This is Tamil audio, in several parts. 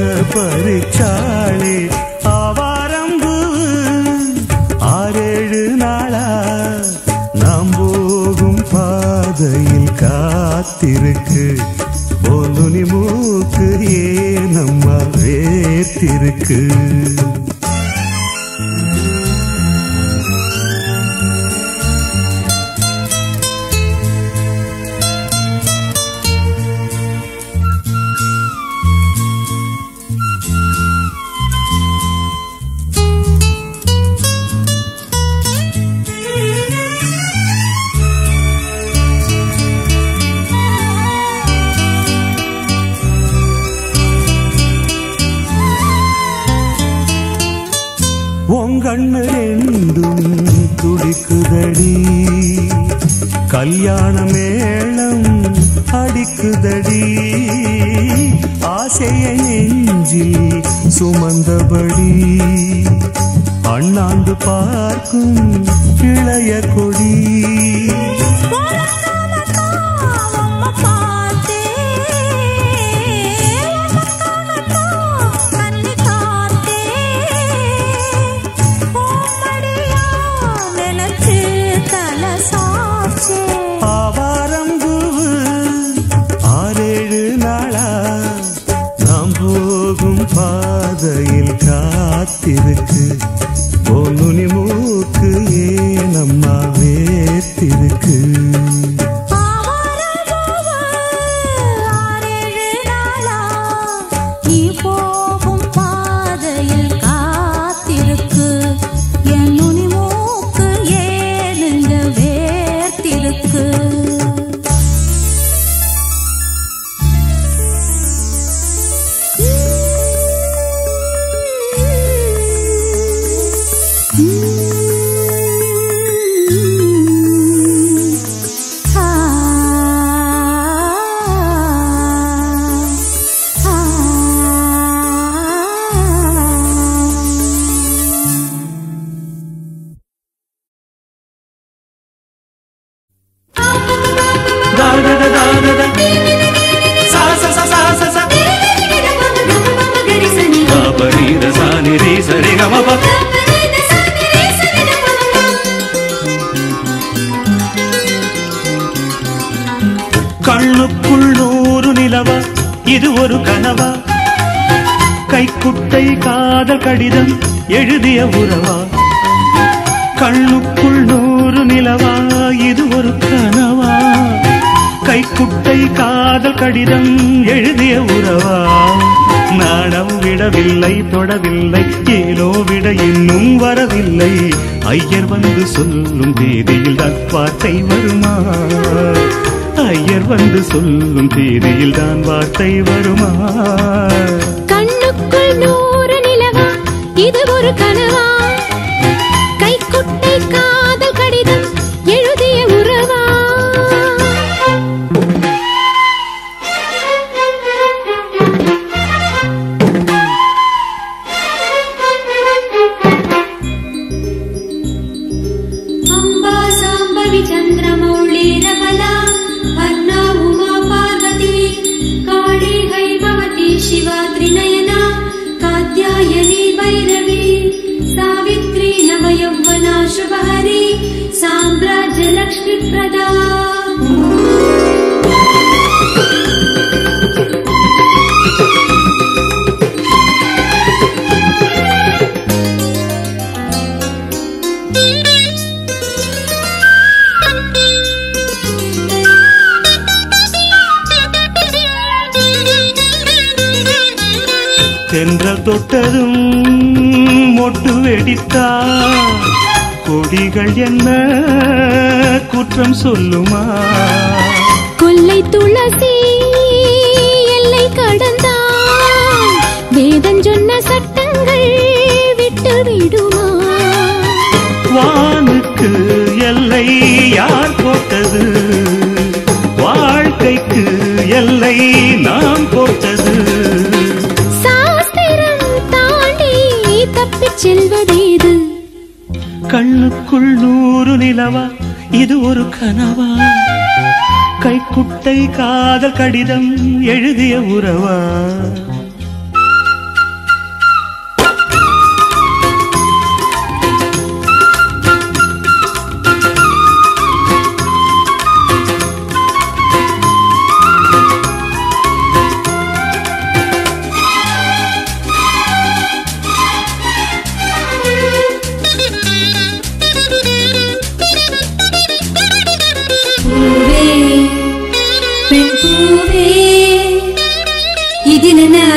பறிச்சாளே ஆவாரம்பு ஆறேழு நாளா நாம் போகும் பாதையில் காத்திருக்கு பொன்னுனி மூக்கு ஏனம்மா வேத்திருக்கு உங்கண்ணு ரெண்டும் துடிக்குதடி கல்யாண மேளம் அடிக்குதடி ஆசைய நெஞ்சில் சுமந்தபடி அண்ணாந்து பார்க்கும் இளைய கொடி ஆவாரம்பூவு ஆறேழு நாளா நாம் போகும் பாதையில் காத்திருக்கு பொன்னுனி மூக்கு ஏனம்மா வேத்திருக்கு நீ போகும் பாதையில் காத்திருக்கு என் நுனி மூக்கு ஏனுங்க வேர்த்திருக்கு கண்ணுக்குள் நூறு நிலவா இது ஒரு கனவா கைக்குட்டை காதல் கடிதம் எழுதிய உறவா கண்ணுக்குள் நூறு நிலவா இது ஒரு கனவா கைக்குட்டை காதல் கடிதம் எழுதிய உறவா நாடம் விடவில்லை தொடவில்லை ஏனோ விட இன்னும் வரவில்லை ஐயர் வந்து சொல்லும் தேதியில் வார்த்தை வருமா ஐயர் வந்து சொல்லும் தேதியில் தான் வார்த்தை வருமா கண்ணுக்குள் நூறு நிலவா இது ஒரு கனவா கைக்குட்டை காதல் கடிதம் எழுதிய உறவா अम्बा साम्बवि चन्द्रमौळीरबला अर्णा उमा पार्वती काळी हैमवती शिवा त्रिनयना कात्यायनी भैरवी सावित्री नवयौवना शुभहरी साम्राज्यलक्ष्मीप्रदा தென்றல் தொட்டதும் மொட்டு வெடித்தா கொடிகள் என்ன குற்றம் சொல்லுமா கொல்லை துளசி எல்லை கடந்தான் வேதம் சொன்ன சட்டங்கள் விட்டு விடுமா வானுக்கு எல்லை யார் போட்டது வாழ்க்கைக்கு எல்லை நாம் போட்டது சாஸ்திரம் தாண்டி தப்பிச் செல்வதேது கண்ணுக்குள் நூறு நிலவா இது ஒரு கனவா கைக்குட்டை காதல் கடிதம் எழுதிய உறவா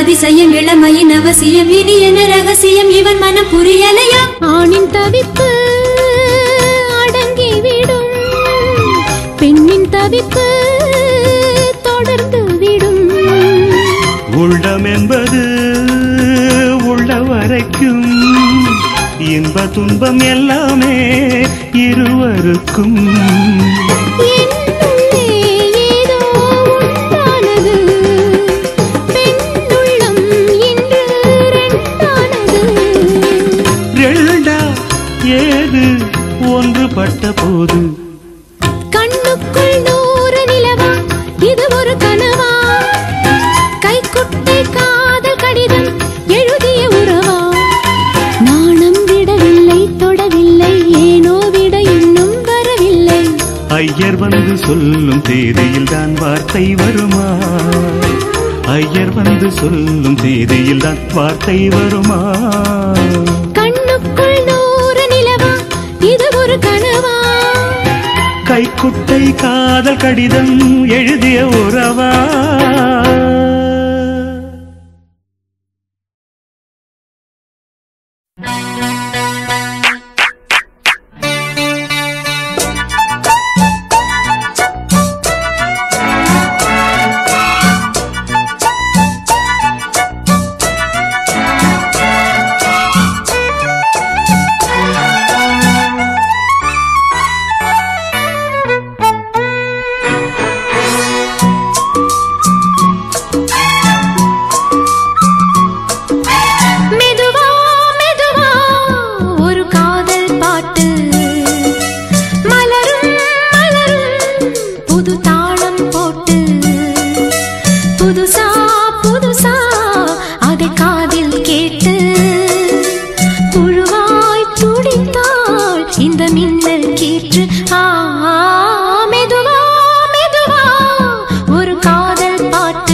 அதிசயம் இளமையின் அவசியம் இனி என ரகசியம் இவன் மனம் புரியலையா ஆணின் தவிப்பு அடங்கிவிடும் பெண்ணின் தவிப்பு தொடர்ந்து விடும் உள்ளம் என்பது உள்ள வரைக்கும் இன்ப துன்பம் எல்லாமே இருவருக்கும் என்னுள்ளே ஏதோ உண்டானது பெண்ணுள்ளம் இன்று ரெண்டானது ரெண்டா ஏது ஒன்றுபட்ட போது கண்ணுக்குள் நூறு நிலவா இது ஒரு கனவா கைக்குட்டை காதல் கடிதம் எழுதிய உறவா நாணம் விடவில்லை தொடவில்லை ஏனோ விட இன்னும் வரவில்லை ஐயர் வந்து சொல்லும் தேதியில் தான் வார்த்தை வருமா ஐயர் வந்து சொல்லும் தேதியில் தான் வார்த்தை வருமா கண்ணுக்குள் நூறு நிலவா இது ஒரு கனவா கைக்குட்டை காதல் கடிதம் எழுதிய உறவா மெதுவா மெதுவா ஒரு காதல் பாட்டு மலரும் மலரும் புது தாளம் போட்டு புதுசா புதுசா அதை காதில் கேட்டு புழுவாய் துடித்தாள் இந்த மின்னல் கீற்று ஆ ஆ, மெதுவா மெதுவா ஒரு காதல் பாட்டு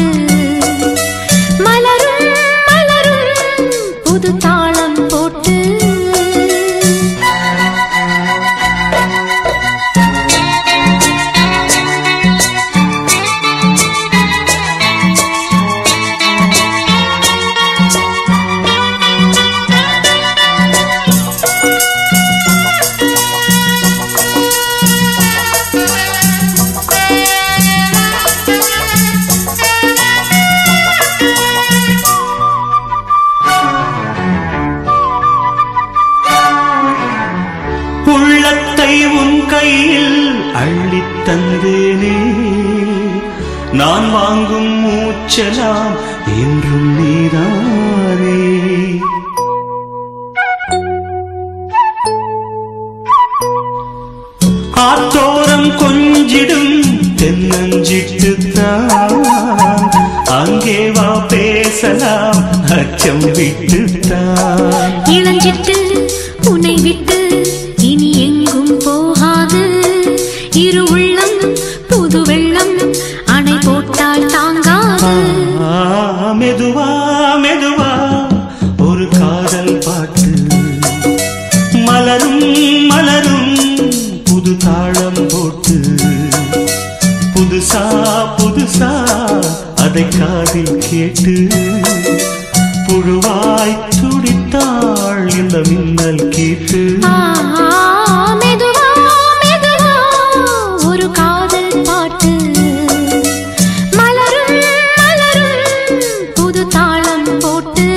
மலரும் மலரும் புது தாளம் போட்டு உள்ளத்தை உன் கையில் அள்ளித் தந்தேனே நான் வாங்கும் மூச்சலாம் என்றும் நீதானே ஆத்தோரம் கொஞ்சிடும் தென்னஞ்சிட்டுத்தான் அங்கே வா பேசலாம் அச்சம் விட்டுத்தான் இளஞ்சிட்டு உன்னை விட்டு இனி எங்கும் போகாது இரு உள்ளம் புது வெள்ளம் அணை போட்டால் தாங்காது ஆ, மெதுவா மெதுவா ஒரு காதல் பாட்டு மலரும் மலரும் புது தாளம் போட்டு புதுசா புதுசா அதை காதில் கேட்டு புழுவாய் துடித்தாள் இந்த மின்னல் கேட்டு ஆ, மெதுவா மெதுவா ஒரு காதல் பாட்டு மலரும் மலரும் புது தாளம் போட்டு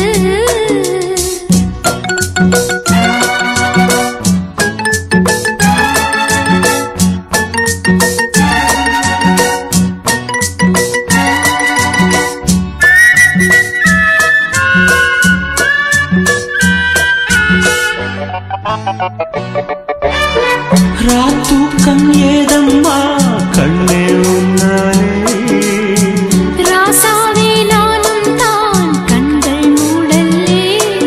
ராத்தூக்கம் ஏதம்மா கண்ணே உன்னாலே ராசாவே நானும் தான் கண்கள் மூடல்லே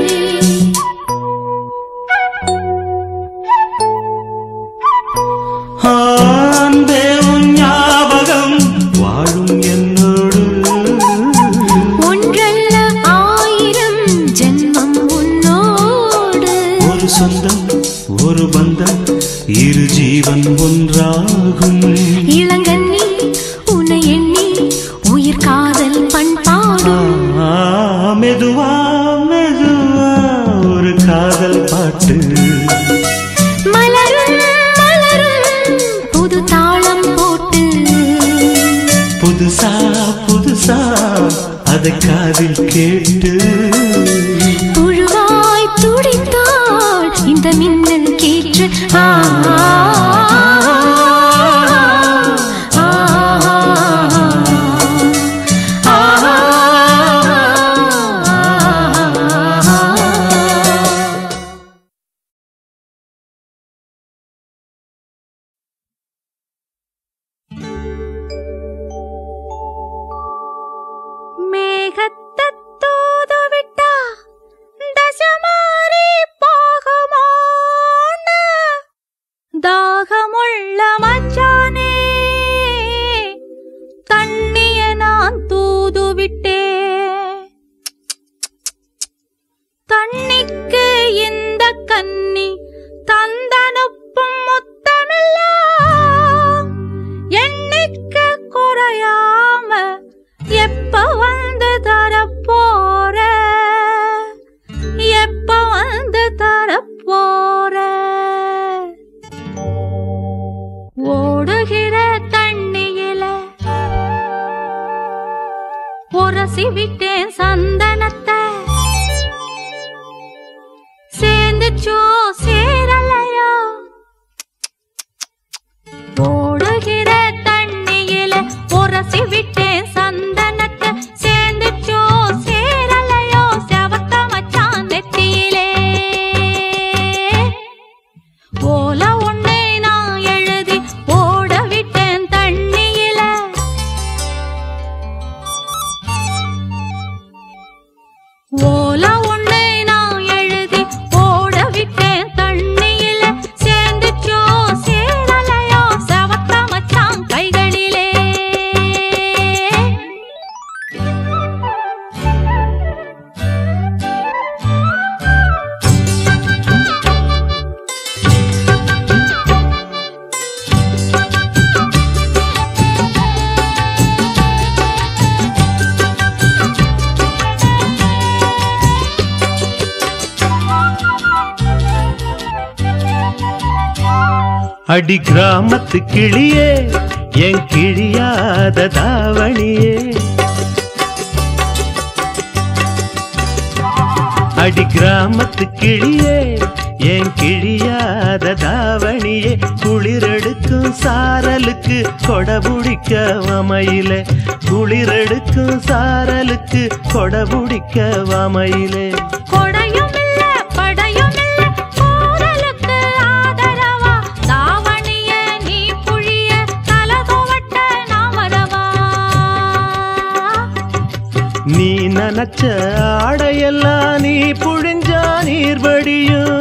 அன்பே உன் ஞாபகம் வாழும் என்னோடு ஒன்றல்ல ஆயிரம் ஜென்மம் உன்னோடு ஒரு சொந்தம் ஒரு பந்தம் இரு ஜீவன் ஒன்றாகும் இளங்கண்ணி உன்னை எண்ணி உயிர் காதல் பண்பாடும் ஆ, பாட்டு மலரும் மலரும் புது தாளம் போட்டு புதுசா புதுசா அதை காதில் கேட்டு புழுவாய் துடித்தாள் இந்த மின்னல் கேற்று ஆ ஆ, ஆ, ஆ, ஆ. மேகத்தூது விட்டா தசமாரி போகுமோன்னு தாகமுள்ள மச்சானே தண்ணிய நான் தூது விட்டேன் தண்ணிக்கு இந்த கன்னி தந்தனுப்பும் முத்தமெல்லாம் எண்ணிக்க குறையாம எப்ப வந்து தரப்போற எப்ப வந்து தரப்போற ஓடுகிற தண்ணியில உரசி விட்டேன் சந்தனத்தை சேர்ந்துச்சோ சேரலையோ ஓடுகிற தண்ணியில உரசி விட்டேன் சந்தனத்தை சேர்ந்துச்சோ சேரலையோ செவத்த மச்சான் நெத்தியிலே ஓல ஒண்ணு நான் எழுதி ஓட விட்டேன் தண்ணியில ஓல ஒண்ணு நான் எழுதி ஓட விட்டேன் தண்ணியில சேர்ந்துச்சோ சேரலையோ செவத்த மச்சான் கைகளிலே அடி கிராமத்து கிளியே என் கிழியாத தாவணியே அடி கிராமத்து கிளியே என் கிழியாத தாவணியே குளிரெடுக்கும் சாரலுக்கு கொடபுடிக்க வமையிலே குளிரெடுக்கும் சாரலுக்கு கொடபுடிக்க வமையிலே கொடையும் இல்ல படையும் இல்ல கோரலுக்கு ஆதரவா தாவணிய நீ புழிய தலதுவட்ட நான் வரவா நீ நினைச்ச ஆடையெல்லாம் நீ புழிஞ்சா நீர் வடியும்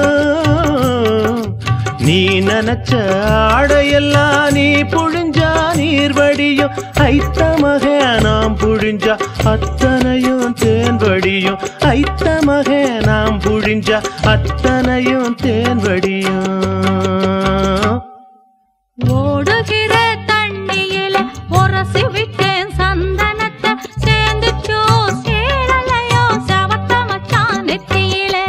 நீ நினைச்ச ஆடையெல்லாம் நீ புழிஞ்சா நீர் வடியும் ஐத்த மக நாம் புழிஞ்சா அத்தனையும் தேன் வடியும் ஐத்த மக நாம் புழிஞ்சா அத்தனையும் தேன் வடியும் ஓடுகிற தண்ணியில உரசி விட்டேன் சந்தனத்தை சேர்ந்துச்சோ சேரலையோ செவத்த மச்சான் நெத்தியிலே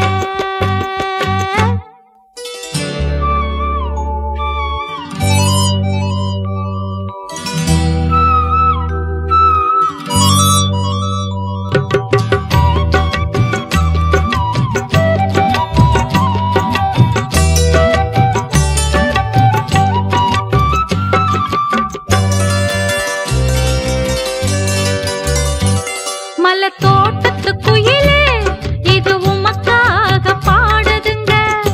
மலை தோட்டத்து குயிலே இது உமக்காக பாடுதுங்க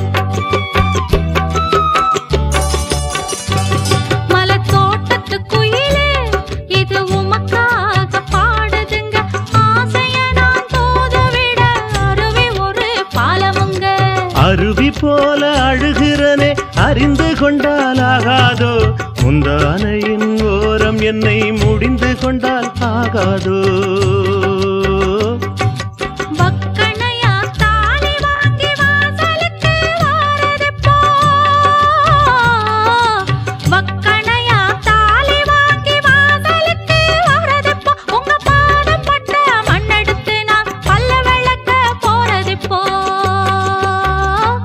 மலை தோட்டத்து குயிலே இது உமக்காக பாடுதுங்க ஆசைய நான் தோதுவிட அருவி ஒரு பாலமுங்க அருவி போல அழுகிறனே அறிந்து கொண்டால் ஆகாதோ முந்தானையின் ஓரம் என்னை முடிந்து கொண்டால் ஆகாதோ வக்கணையா தாலி வாங்கி வாசலுக்கு வாரதெப்போ வக்கணையா தாலி வாங்கி வாசலுக்கு வாரதெப்போ உங்க பாதம் பட்ட மண்ணெடுத்து நான் பல்ல விளக்க போறதெப்போ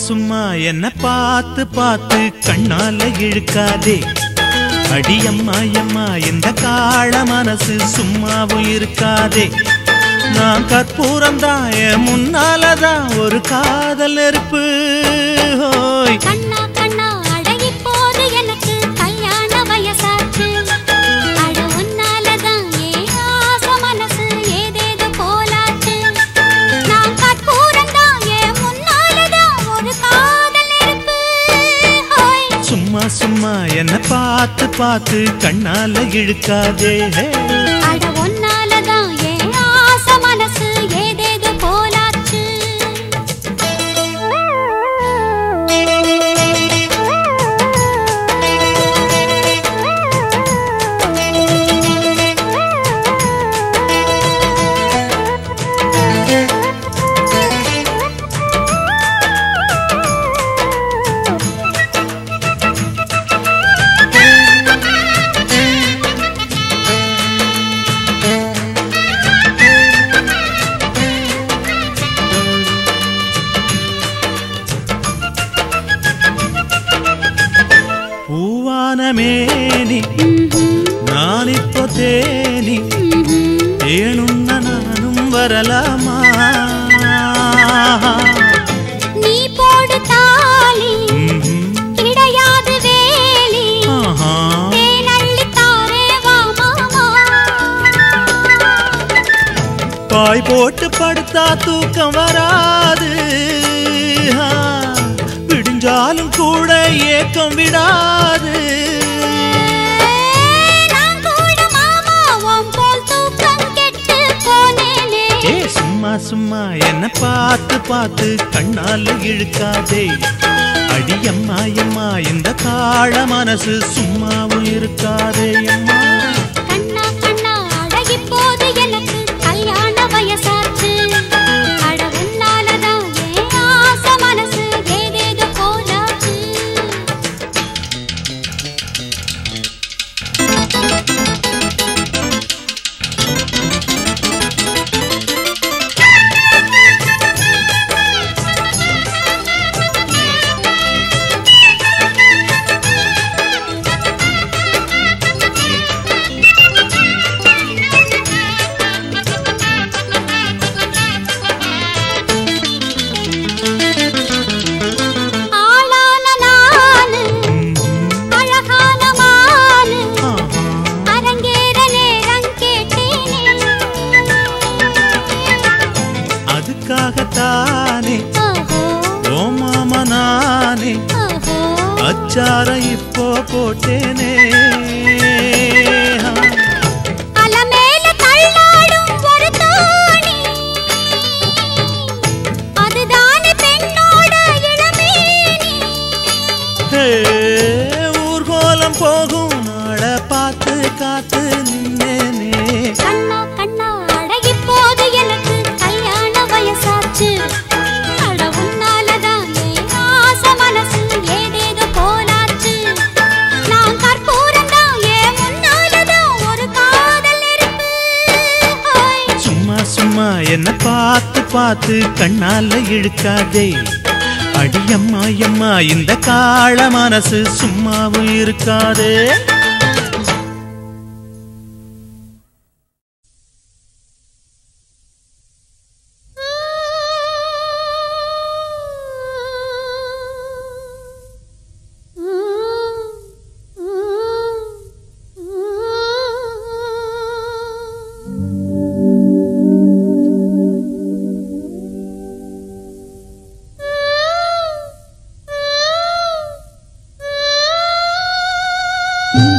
சும்மா என்ன பார்த்து பார்த்து கண்ணால இழுக்காதே அடியம்மா அம்மா இந்த காள மனசு சும்மாவும் இருக்காதே நான் கற்பூரம் தான் என் முன்னாலதான் ஒரு காதல் நெருப்பு ஹோய் கண்ணா கண்ணா அடகி போது எனக்கு கல்யாண வயசாச்சு அட உன்னாலதான் ஏன் ஆசை மனசு ஏதேதோ போலாச்சு நான் கற்பூரம் தான் என் முன்னாலதான் ஒரு காதல் நெருப்பு ஹோய் சும்மா சும்மா என்ன பார்த்து பார்த்து கண்ணால இழுக்காதே ஹே. அட உன்னாலதான் ஏன் ஆசை மனசு ஏதேதோ போலாச்சு பூவான மேனி நான் இப்போ தேனி ஏனுன்ன நானும் வரலாமா நீ போடு தாலி ம்ஹும். கிடையாது வேலி ஆஹா. தேனள்ளி தாரே வா மாமா பாய் போட்டு படுத்தா தூக்கம் வராது ஆ, விடிஞ்சாலும் கூட ஏக்கம் விடாது நான் கூட மாமா உன் போல் தூக்கம் கெட்டு போனேனே ஏ சும்மா சும்மா என்ன பார்த்து பார்த்து கண்ணால இழுக்காதே அடியம்மா அம்மா இந்த காள மனசு சும்மாவும் இருக்காதே அம்மா கண்ணா கண்ணா அழகி போது எனக்கு கல்யாண வயசாச்சு அட உன்னாலதான் ஏன் ஆசை மனசு ஏதேதோ போலாச்சு ஆளான நானு அழகான மானு ஆஹா. அரங்கேற நேரம் கேட்டேனே அதுக்காகத்தானே ஓஹோ ஓ மாமா நானே ஓஹோ அச்சார இப்போ போட்டேனே அலமேல தள்ளாடும் ஒரு தோணி அதுதானே பெண்ணோட இளமேனி ஹே, ஊர்கோலம் போகும் நாள பார்த்து காத்து நின்னேனே கண்ணா கண்ணா அழகி போது எனக்கு கல்யாண வயசாச்சு அட உன்னாலதான் என் ஆசை மனசு ஏதேதோ போலாச்சு நான் கற்பூரம் தான் என் முன்னாலதான் ஒரு காதல் நெருப்பு ஹோய் சும்மா சும்மா என்ன பார்த்து பார்த்து கண்ணால இழுக்காதே அடியம்மா அம்மா இந்த காள மனசு சும்மாவும் இருக்காதே ஆ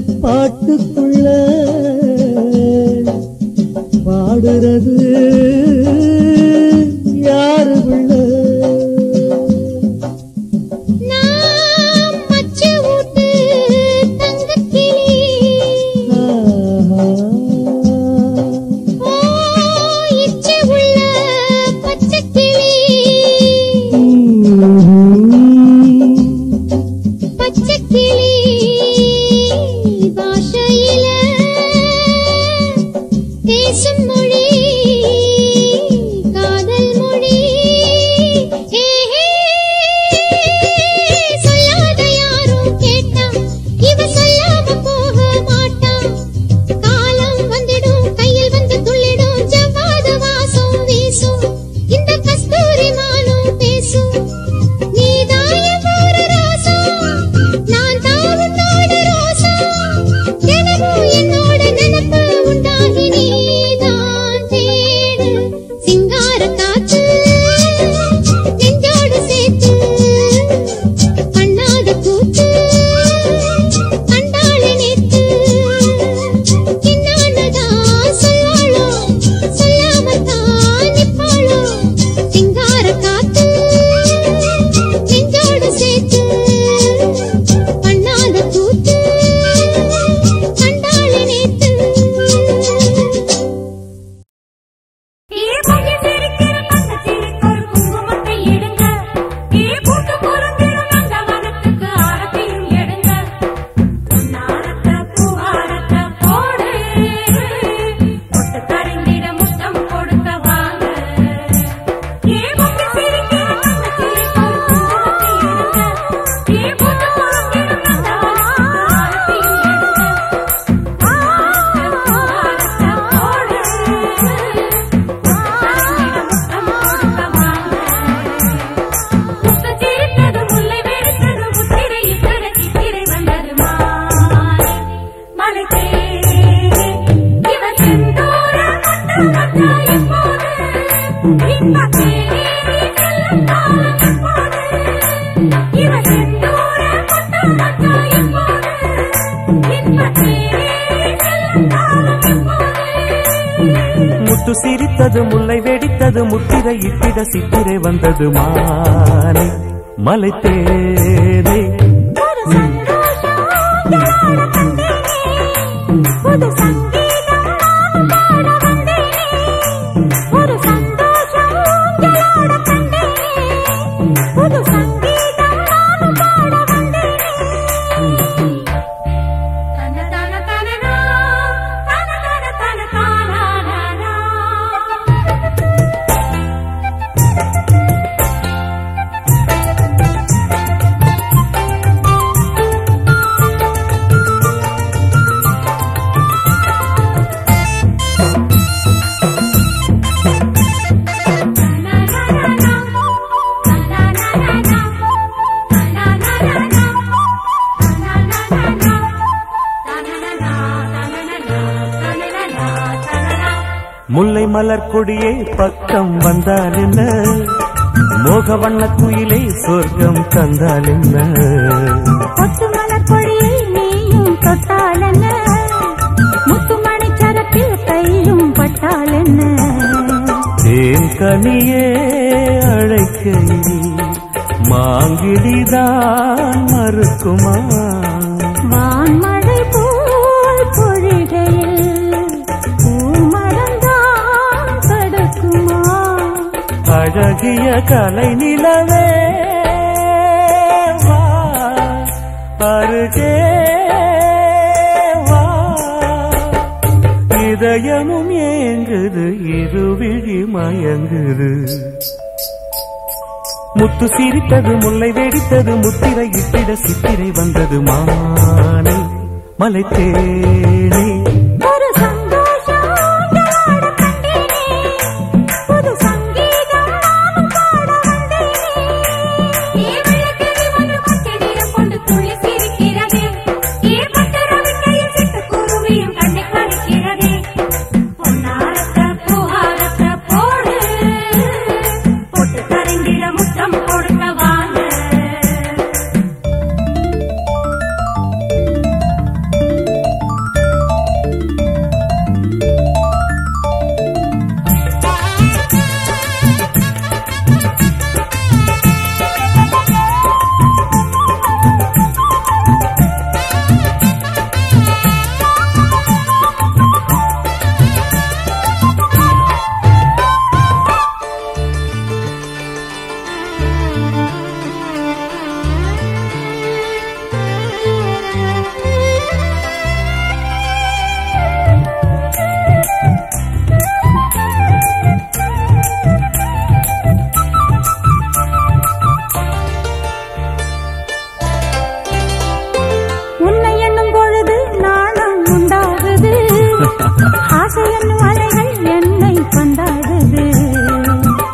பாட்டுக்குள்ள பாடுறது யாரு உள்ள நாம் மச்சு ஊட்டு தங்கக்கிளி ஆஹா. ஓ இச்சை உள்ள பச்சைக்கிளி பச்சைக்கிளி பாஷையில பேசும் மொழி காதல் மொழி ஹே, ஹே. சொல்லாத யாரும் கேட்டா இவ சொல்லாம போக மாட்டா காலம் வந்திடும் கையில் வந்து துள்ளிடும் ஜவ்வாது வாசம் வீசும் இந்த கஸ்தூரி மானும் பேசும் நீதான் என் ஊரு ரோசா, நான் தான் உன்னோட ரோசா. தினமும் என்னோட நினைப்பு உண்டாகி நீதான் தேடு. சிங்கார காற்று நெஞ்சோடு சேர்த்து பண்ணாத கூத்து கண்டாளே நேத்து என்னானதான் சொல்லாளோ சொல்லாமல் தான் நிற்பாளோ சிங்கார காத்து நெஞ்சோடு சேர்த்து பண்ணாத கூத்து கண்டாளே நேத்து ஏ பையன் சிரிக்கிற கண்ணத்திற்கு ஒரு குங்குமத்தை எடுங்க ஏ பூட்டு பொருந்திடும் அந்த மனத்துக்கு ஆரத்தையும் எடுங்க பொன்னாரத்த பூவாரத்த போடு பொட்டு கரைந்திட முத்தம் கொடுக்க வாங்க ஏ பையன் சிரிக்கிற கண்ணத்திற்கு ஒரு குங்குமத்தை எடுங்க ஏ பூட்டு பொருந்திடும் அந்த மனத்துக்கு ஆரத்தையும் எடுங்க முத்து சிரித்தது முல்லை வெடித்தது முத்திரை இட்டிட சித்திரை வந்தது மாலை மலை தேனே புது சங்கீதம் நானும் பாட வந்தேனே ஒரு சந்தோஷம் உங்களோட கண்டேனே புது சங்கீதம் நானும் பாட வந்தேனே தன தன தனனா தன தன தன தானானா முல்லை மலர் கொடியே பக்கம் வந்தால் என்ன மோக வண்ண குயிலே சொர்க்கம் தந்தால் என்ன கொத்து மலர் கொடியை நீயும் தொட்டாலென்ன முத்துமணி சரத்தில் கையும் பட்டாலென்ன தேன் கனியே அழைக்கையில் மாங்கிடிதான் மறுக்குமா வான்மழை போல் பொழிகையில் பூமரந்தான் தடுக்குமா அழகிய கலை நிலவே வா அருகே வா இதயமும் ஏங்குது இருவிழி மயங்குது முத்து சிரித்தது முல்லை வெடித்தது முத்திரை இட்டிட சித்திரை வந்தது மானை மலை தேனே ஒரு சந்தோஷம் உங்களோட கண்டேனே புது சங்கீதம் நானும் பாட வந்தேனே ஏ விளக்கெறி ஒன்று பச்சை நிறம் கொண்டு துள்ளி சிரிக்கிறதே ஏ பட்டு ரவிக்கையில் சிட்டுக்குருவியும் கண்ணை கழிக்கிறதே பொன்னாரத்த பூவாரத்த போடு பொட்டு கரைந்திட முத்தம் கொடுக்க வாங்க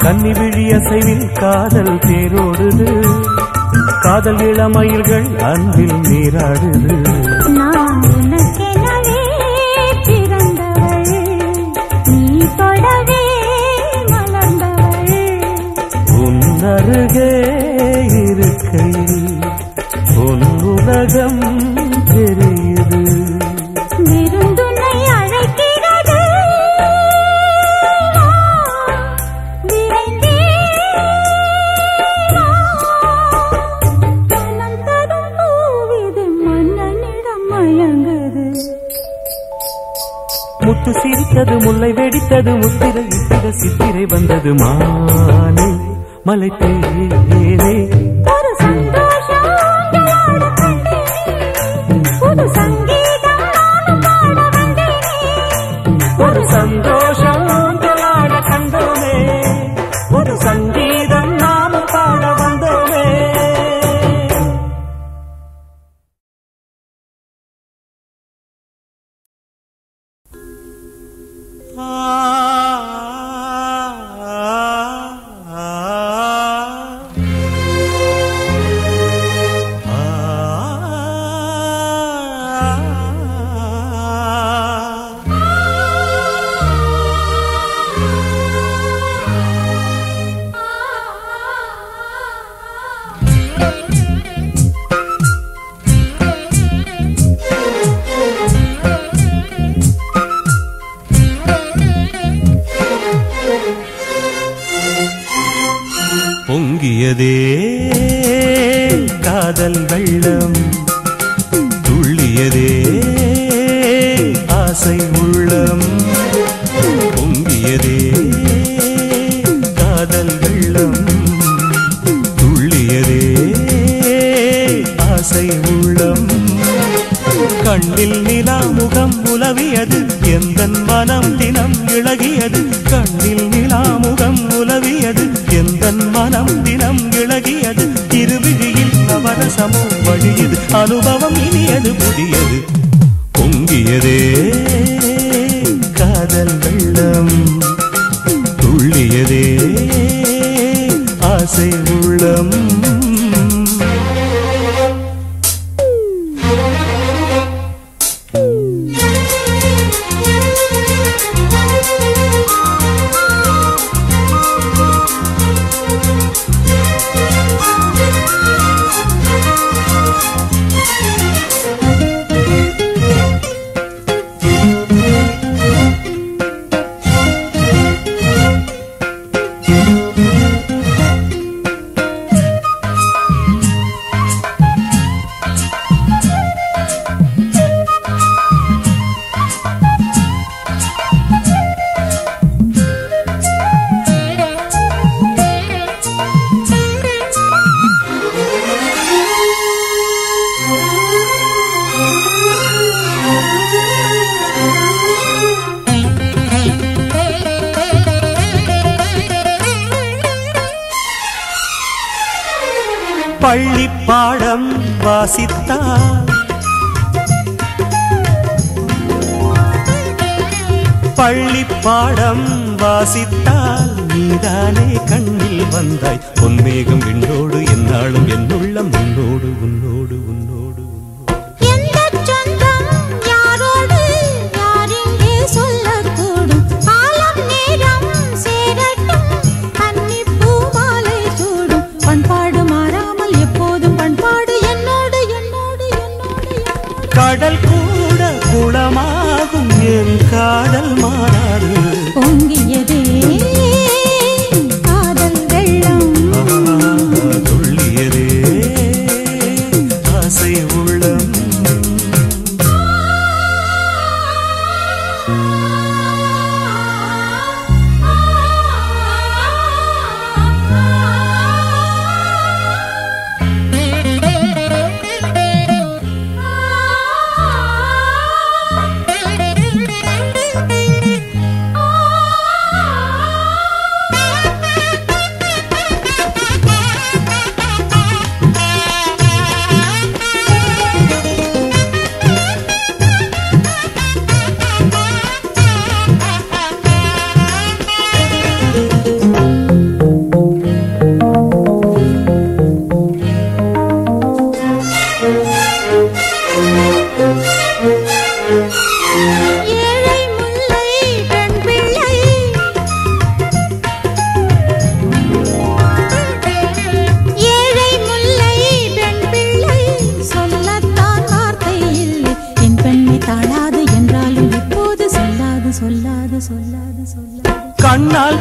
கன்னி விழி அசைவில் காதல் தேரோடுது காதல் இளமயில்கள் அன்பில் நீராடுது நான் உனக்கெனவே பிறந்தவள் நீ தொடவே மலர்ந்தவள் உன் அருகே இருக்கையில் உன் உலகம் தெரியுது விருந்துனை அழைக்கிறது வா, விரைந்தே வா. மனம் தரும் பூவிது மன்னனிடம் மயங்குது முத்து சிரித்தது முல்லை வெடித்தது முத்திரை இத்திர சித்திரை வந்தது மானே மலை தேனே ஒரு சந்தோஷம் உங்களோடு கண்டேனே. புது சங்கீதம் நானும் பாட வந்தேனே. ஒரு சந்தோஷம் ஊஞ்சலாட கண்டோமே ஒரு சங்கீதம் நாம பாட வந்தோமே பொங்கியதே காதல் வெள்ளம் துள்ளியதே ஆசை உள்ளம் பொங்கியதே காதல் வெள்ளம் துள்ளியதே ஆசை உள்ளம் கண்ணில் நிலா முகம் உலவியது எந்த மனம் தினம் இழகியது கண்ணில் நிலா முகம் உலவியது எந்த மனம் தினம் இழகியது திருவிழியில் நவரசமோ வழியது அனுபவம் இனியது புதியது பொங்கியதே காதல் வெள்ளம் துள்ளியதே ஆசை உள்ளம் பள்ளி பாடம் வாசித்தார் பள்ளி பாடம் வாசித்தால் நீதானே கண்ணில் வந்தாய் பொன்மேகம் விண்ணோடு என்னாலும் என்னுள்ளம் உன்னோடு உன்னோடு உன்னோடு உன்னோடு எந்தச் சொந்தம் யாரோடு யாரெங்கே சொல்லக்கூடும் காலம் நேரம் சேரட்டும் கன்னிப் பூமாலை சூடும் பண்பாடு மாறாமல் எப்போதும் பண்பாடு என்னோடு என்னோடு என்னோடு என்னோடு கடல் கூட குளமாகும் என் காதல் மாறாது பொங்கியதே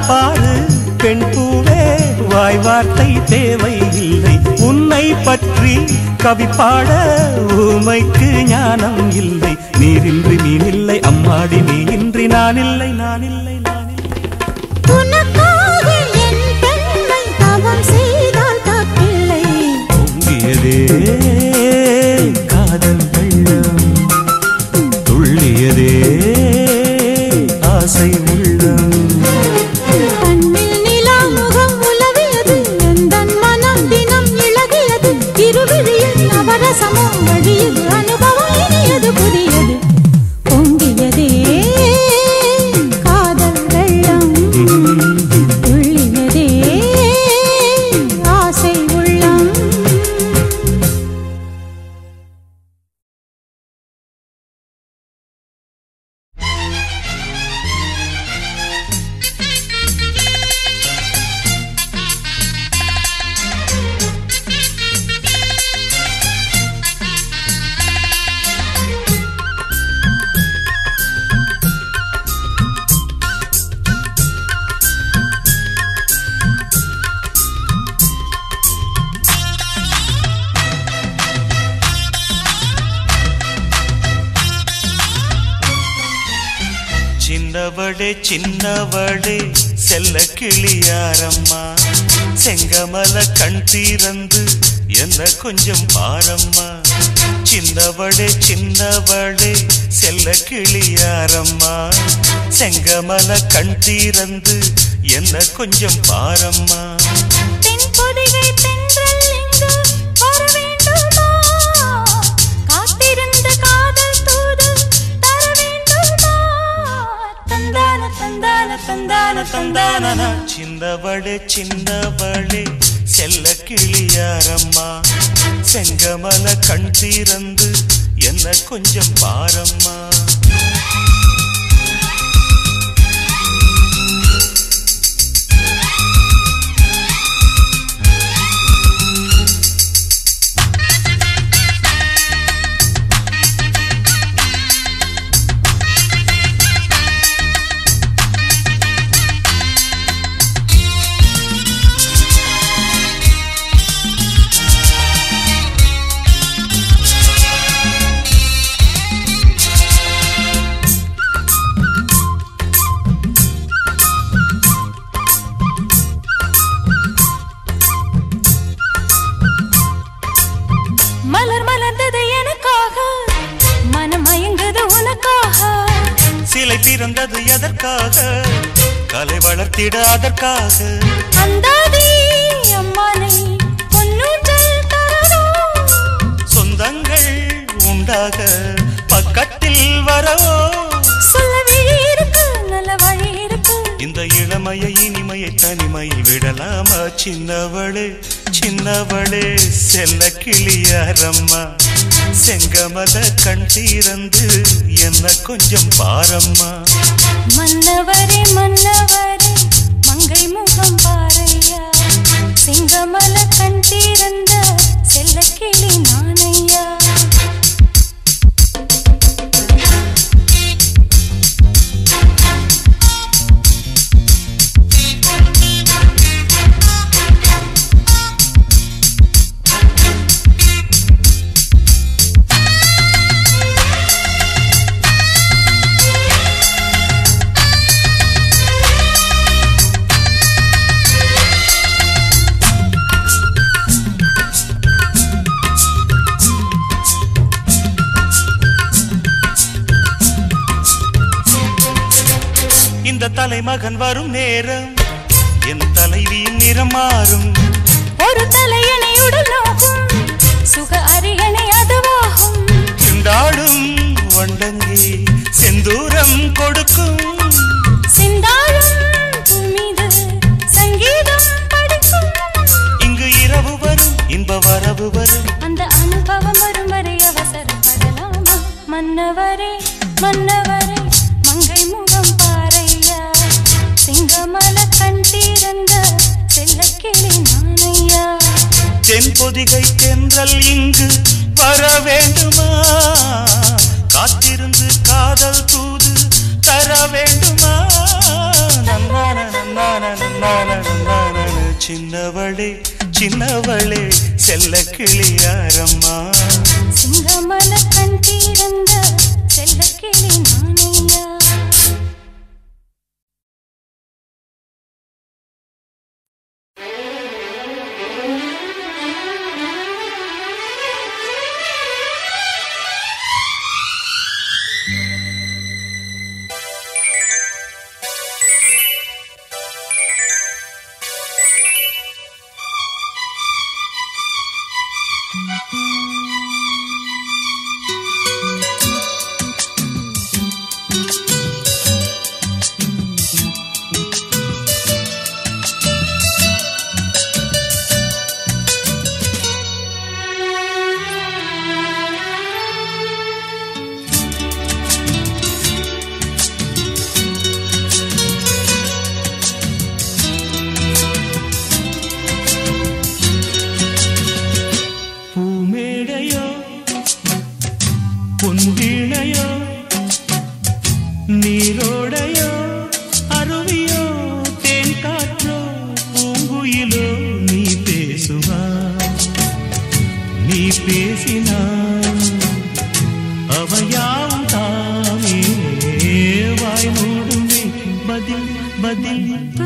பாரு பெண் பூவே வாய் வார்த்தை தேவையில்லை உன்னை பற்றி கவி பாட ஊமைக்கு ஞானம் இல்லை நீரின்றி மீனில்லை அம்மாடி நீ இன்றி நான் இல்லை நான் இல்லை நான் இல்லை உனக்காக என் பெண்மை தவம் செய்தால் தப்பில்லை பொங்கியதே காதல் வெள்ளம் துள்ளியதே ஆசை உள்ளம் கண்ணில் நிலா முகம் உலவியது எந்தன் மனம் தினம் இழகியது இருவிழியில் நவரசமோ வழியது அனுபவம் இனியது புதியது பொங்கியதே காதல் வெள்ளம் துள்ளியதே ஆசை உள்ளம் சின்னவளே சின்னவளே செல்ல கிளியாரம்மா செங்கமல கண் தீரந்து என்ன கொஞ்சம் பாரம்மா சின்னவளே சின்னவளே செல்ல கிளியாரம்மா செங்கமல கண் தீரந்து என்ன கொஞ்சம் பாரம்மா தென் பொதிகை தென்றல் இங்கு வர வேண்டுமா காத்திருந்த காதல் தூது தர வேண்டுமா தந்தான தந்தான தந்தான தந்தானனா சின்னவளே சின்னவளே செல்ல கிளியாரம்மா செங்கமல கண் தீரந்து என்ன கொஞ்சம் பாரம்மா மலர் மலர்ந்தது எனக்காக மனம் மயங்குது உனக்காக சிலை பிறந்தது எதற்காக கலை வளர்த்திட அதற்காக அந்தாதி அம்மானை பொன்னூற்றல் தரதோ சொந்தங்கள் உண்டாக பக்கத்தில் வரவோ சொல்ல விழி இருக்கு நல்ல வழி இருக்கு இந்த இளமையை இனிமையை தனிமையில் விடலாமா சின்னவளே சின்னவளே செல்ல கிளியாரம்மா செங்கமல கண் தீரந்து என்ன கொஞ்சம் பாரம்மா மன்னவரே மன்னவரே மங்கை முகம் பாரையா சிங்கமல கண் தீரந்த செல்ல கிளி நானையா இந்த தலைமகன் வரும் நேரம் என் தலைவியின் நிறம் மாறும் ஒரு தலையணை உடல் நோகும் சுக அரியணை அதுவாகும் திண்டாடும் வண்டங்கி செந்தூரம் கொடுக்கும் சிந்தாழும் பூமீது சங்கீதம் படிக்கும் இங்கு இரவு வரும் இன்ப வரவு வரும் அந்த அனுபவம் வரும் வரை அவசரப்படலாமா மன்னவரே மன்னவரே மங்கை முகம் பாரையா சிங்கமல கண் தீரந்த செல்லக்கிளி நானையா தென் பொதிகை தென்றல் இங்கு வர வேண்டுமா காத்திருந்து காதல் தூது தர வேண்டுமா நன்னான நன்னான சின்னவளே சின்னவளே செல்ல கிளியாரம்மா சிங்கமல கண் தீர்ந்த செல்லக்கிளி நானையா பூமேடையோ பொன்வீணையோ நீரோடையோ அருவியோ தேன் காற்றோ பூங்குயிலோ நீ பேசுவா நீ பேசினா அவையாவும் தாமே வாய் மூடுமே பதில் பதில்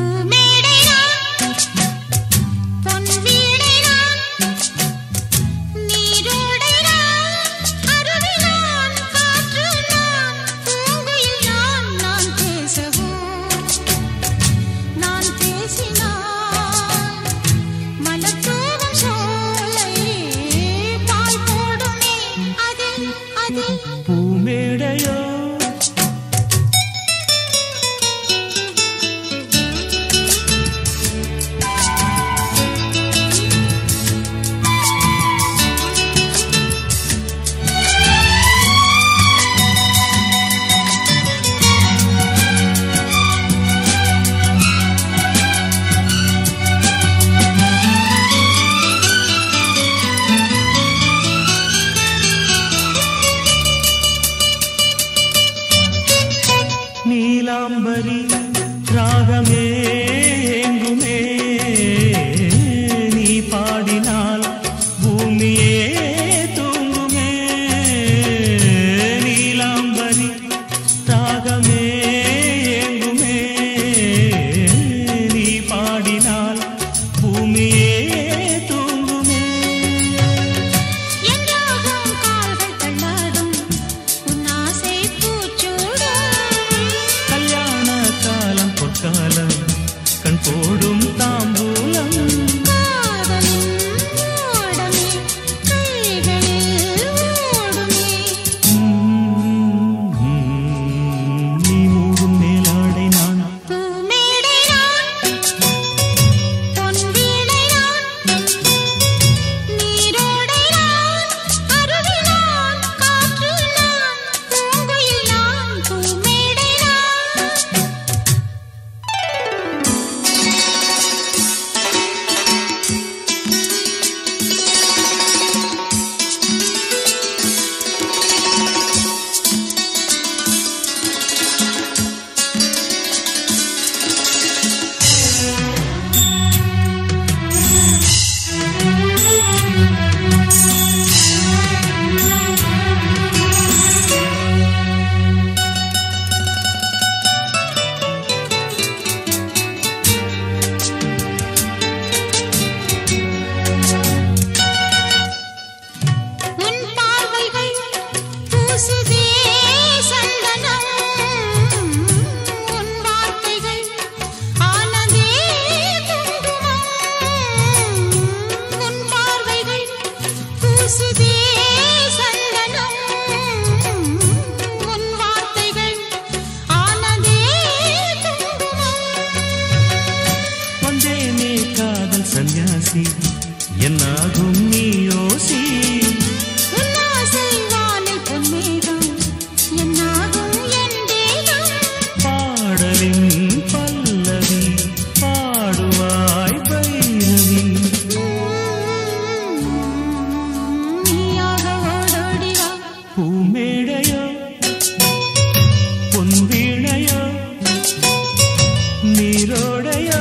பூமேடையோ நீலாம்பரி ராகமே எங்குமே நீ பாடினால் பூமியே தூங்குமே நீலாம்பரி ராகமே எங்குமே நீ பாடினால் பூமியே தூங்குமே கல்யாண காலம் பொற்காலம் கண் போடும் தாம்பூலம் உம், நீ மூடும் மேலாடை நான் உன் பார்வைகள் பூசுதே சந்தனம் உன் வார்த்தைகள் ஆனதே குங்குமம் உன் பார்வைகள் பூசுதே சந்தனம் உன் வார்த்தைகள் ஆனதே குங்குமம் வந்தேனே காதல் சந்நியாசி என்னாகும் நீ யோசி உன் ஆசை வானில் பொன்மேகம் என்னாகும் என் தேகம் பாடலின் பல்லவி பாடுவாய் பைரவி நீயாக ஓடோடிவா பூமேடையோ பொன்வீணையோ நீரோடையோ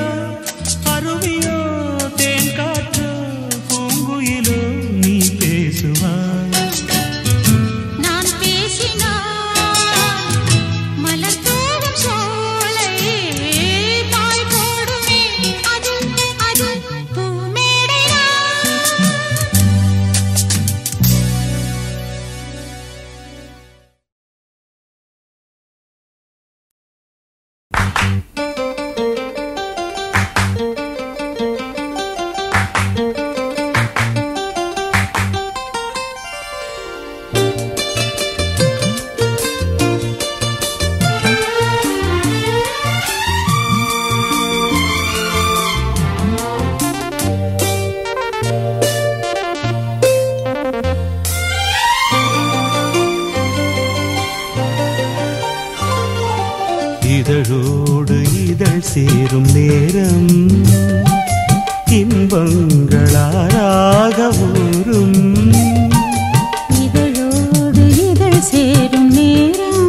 நேரம் இன்பங்களாராக ஊரும் இதழோடு இதழ் சேரும் நேரம்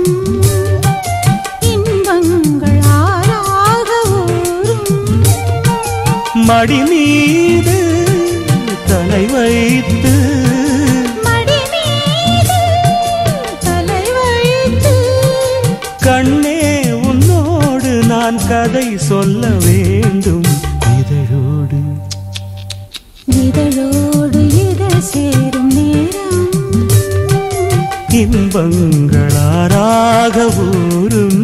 இன்பங்கள் ஆறாக ஊறும் மடி மீது தலை வைத்து மடி மீது தலை வைத்து கண்ணே உன்னோடு நான் கதை சொல்ல வேண்டும் இதழோடு இதழோடு இதழ் சேரும் நேரம் இன்பங்களாராக ஊரும்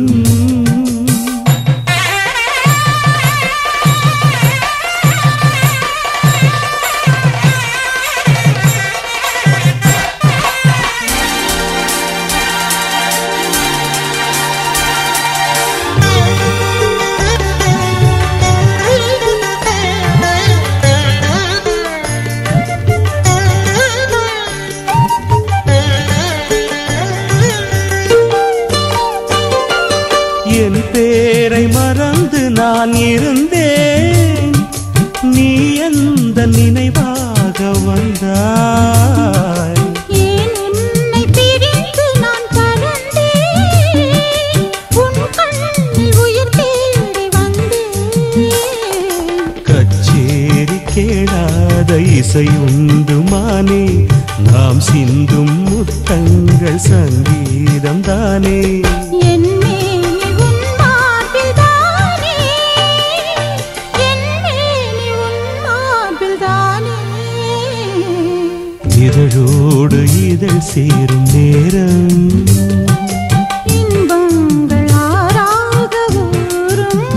என் பேரை மறந்து நான் இருந்தேன் நீ எந்த நினைவாக வந்தாய் ஏன் உன்னை பிரிந்து நான் பறந்தேன் உன் கண்ணில் உயிர் தேடி வந்தேன் கச்சேரி கேளாத இசை உண்டுமானே நாம் சிந்தும் முத்தங்கள் சங்கீதம் தானே என் மேனி உன் மார்பில் தானே என் மேனி உன் மார்பில் தானே இதழோடு இதழ் சேரும் நேரம் இன்பங்கள் ஆறாக ஊறும்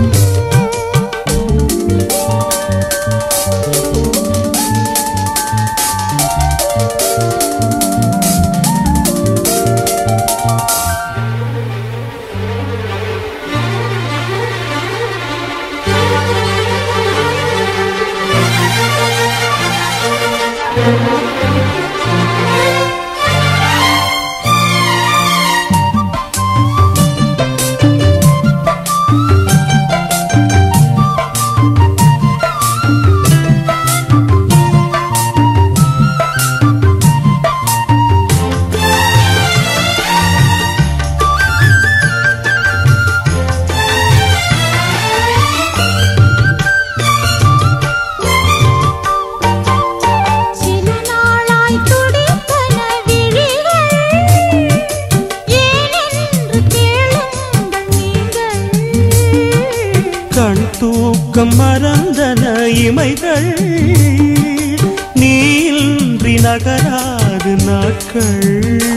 சில நாளாய் துடித்தன விழிகள் ஏனென்று கேளுங்கள் நீங்கள் கண் தூக்கம் மறந்தன இமைகள் நீன்றி நகராது நாட்கள்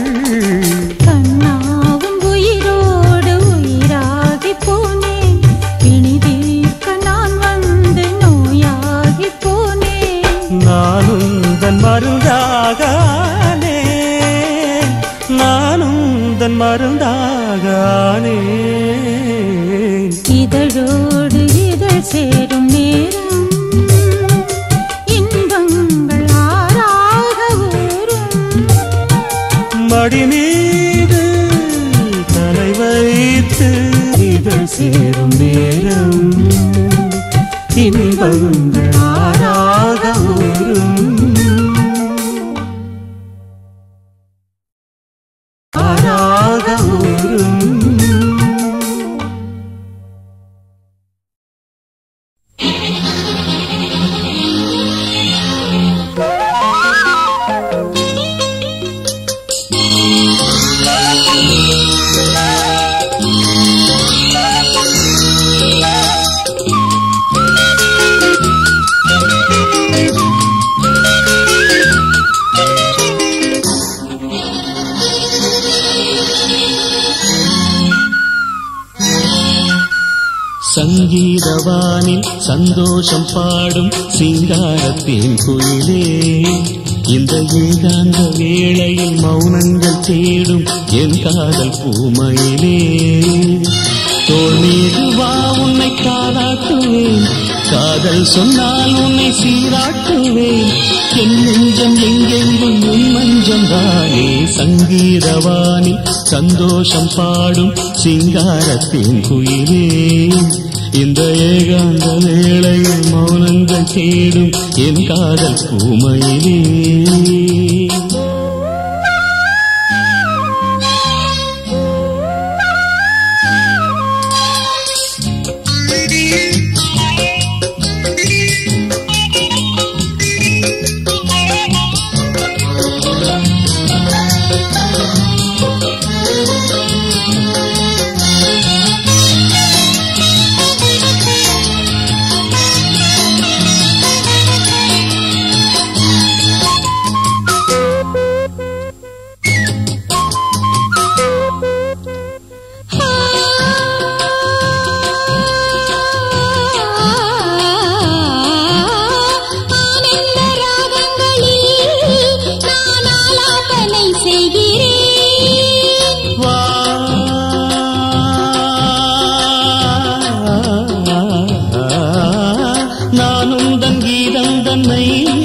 கண்ணாவும் உயிரோடு உயிராகி போனேன் பிணி தீர்க்க நான் வந்து நோயாகி போனேன் நானும் தன் மருந்தாகானே நானும் தன் மருந்தாகானே இதழோடு இதழ் சேரும் நேரம் இன்பங்கள் ஆறாக ஊறும் மடி மீது தலை வைத்து இதழ் சேரும் நேரம் இன்பங்கள் ஆறாக ஊரும் ஆறாக ஊரும் சங்கீதவானில் சந்தோஷம் பாடும் சிங்காரத்தின் குயிலே இந்த ஏகாந்த வேளையில் மௌனங்கள் தேடும் என் காதல் பூமையிலே தோள் மீது வா உன்னை தாளாட்டுவேன் காதல் சொன்னால் உன்னை சீராட்டுவேன் என் நெஞ்சம் எங்கெங்கும் உன் மஞ்சம் தானே சங்கீதவாணி சந்தோஷம் பாடும் சிங்காரத்தின் குயிலே இந்த ஏகாந்த வேளையில் மௌனங்கள் தேடும் என் காதல் பூமையிலே ஆனந்த ராகங்களில் நான் ஆலாபனை செய்கிறேன் வா நானும் தன் கீதம் தன்னை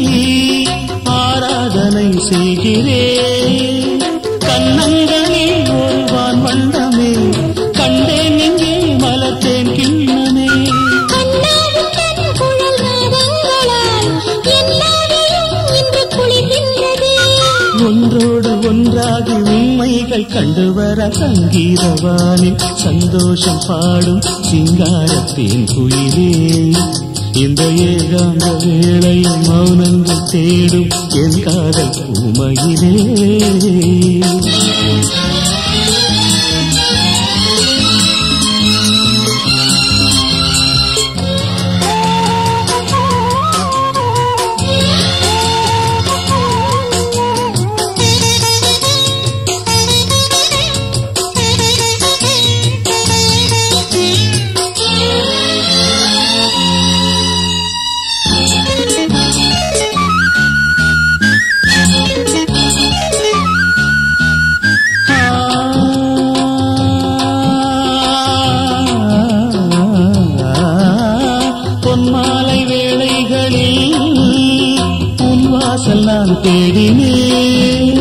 ஆராதனை செய்கிறேன் கண்ணங்களில் ஒருவான் வண்ணமே கண்டேன் இங்கே மலத்தேன் கிண்ணமே கண்ணாவுடன் குழல் நாதங்களால் எல்லாரையும் இன்று குளிர்கின்றதே ஒன்றோடு ஒன்றாகி உண்மைகள் கண்டு வர சங்கீதவானில் சந்தோஷம் பாடும் சிங்காரத்தின் குயிலே இந்த ஏகாந்த வேளையில் மௌனங்கள் தேடும் என் காதல் பூமையிலே பொன்மாலை வேளைகளில் உன் வாசல் நான் தேடினேன்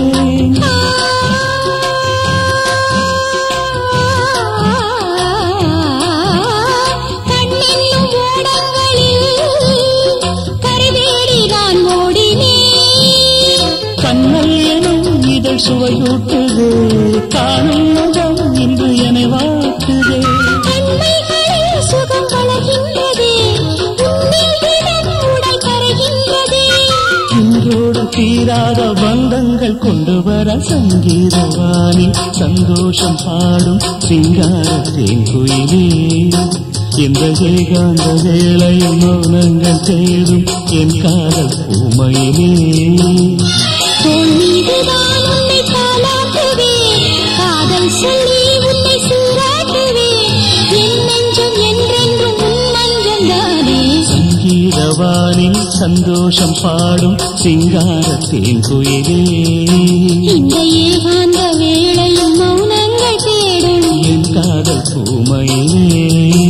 கண்ணென்னும் ஓடங்களில் கருவேடி நான் ஓடினேன் கண்ணல் எனும் இதழ் சுவையூட்டுது காணும் முகம் இன்று என்னை வாழ்த்துதே கண்மைகளில் சுகம் வளர்கின்றதே உன்னில் தினம் உடல் கரைகின்றதே இன்றோடு தீராத பந்தங்கள் கொண்டு வர சங்கீதவாணி சந்தோஷம் பாடும் சிங்காரத்தேன் குயிலே இந்த ஏகாந்த வேளையில் மௌனங்கள் தேடும் என் காதல் பூமையிலே தோள் மீதுதான் உன்னை தாலாட்டுவேன் காதல் சொல்லி உன்னை சீராட்டுவேன் என் நெஞ்சம் என்றென்றும் உன் மஞ்சள் தானே சங்கீதவானில் சந்தோஷம் பாடும் சிங்காரத்தேன் குயிலே இந்த ஏகாந்த வேளையில் மௌனங்கள் தேடும் என் காதல் பூமையிலே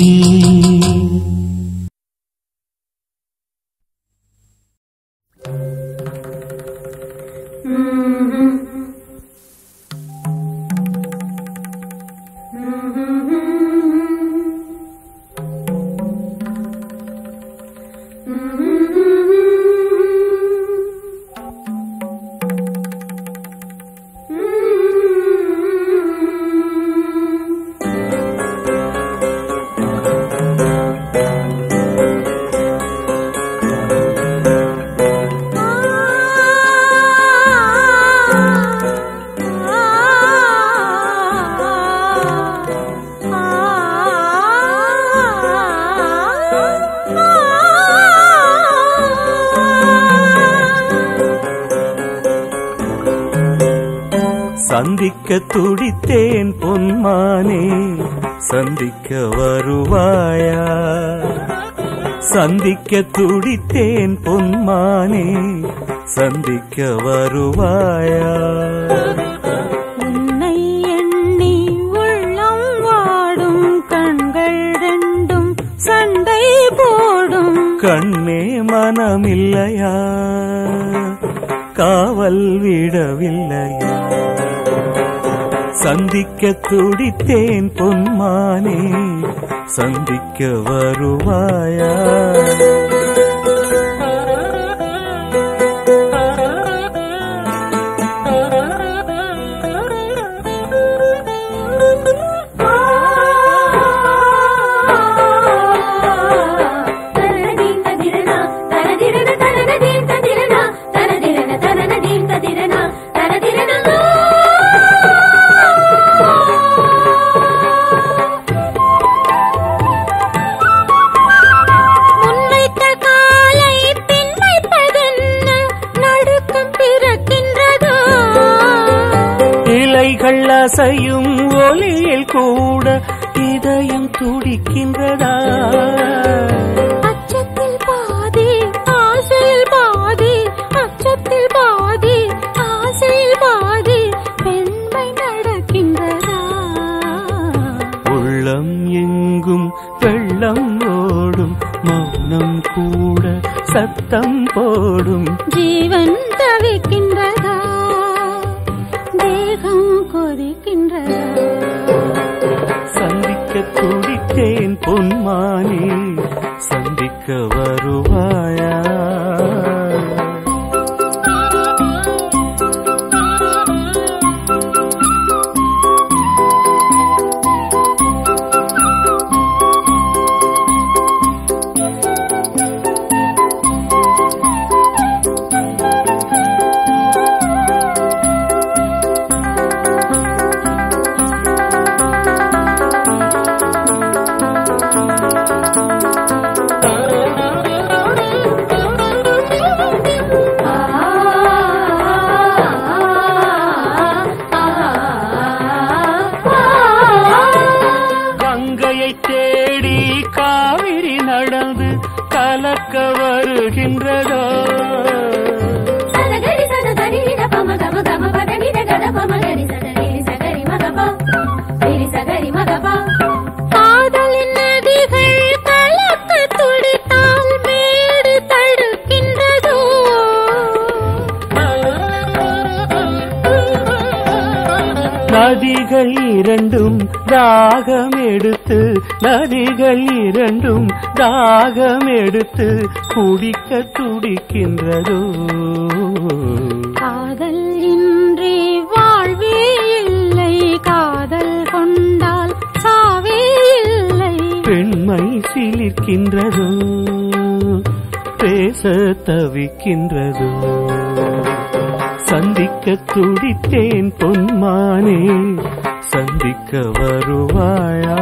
சந்திக்க துடித்தேன் பொன்மானே சந்திக்க வருவாயா சந்திக்க துடித்தேன் பொன்மானே சந்திக்க வருவாயா உன்னை எண்ணி உள்ளம் வாடும் கண் கண்ணே மனமில்லையா காவல் விடவில்லையா சந்திக்க துடித்தேன் பொன்மானே சந்திக்க வருவாயா முன்வைத்த காலை பின் வைப்பதென்ன நடுக்கம் பிறக்கின்றதோ இலைகள் அசையும் ஒலியில் கூட இதயம் துடிக்கின்றதா அச்சத்தில் பாதி ஆசையில் பாதி அச்சத்தில் பாதி ஆசையில் பாதி பெண்மை நடக்கின்றதா உள்ளம் எங்கும் வெள்ளம் ஓடும் மௌனம் கூட சத்தம் போடும் ஜீவன் தவிக்கின்றதா தேகம் கொதிக்கின்றதா சந்திக்க துடித்தேன் பொன்மானே சந்திக்க வருவாயா கங்கையை தேடி காவிரி நடந்து கலக்க வருகின்றதோ சதகரி சததரி நித பம கம கம பத நித கத பம கரி சதரி சகரி மகபா திரி சகரி மகபா காதலின் நதிகள் கலக்க துடித்தால் மேடு தடுக்கின்றதோ நதிகள் இரண்டும் தாகம் எடுத்து நதிகள் இரண்டும் தாகம் எடுத்து குடிக்க துடிக்கின்றதோ காதல் இன்றி வாழ்வே இல்லை காதல் கொண்டால் சாவே இல்லை பெண்மை சிலிர்க்கின்றதோ பேச தவிக்கின்றதோ சந்திக்க துடித்தேன் பொன்மானே சந்திக்க வருவாயா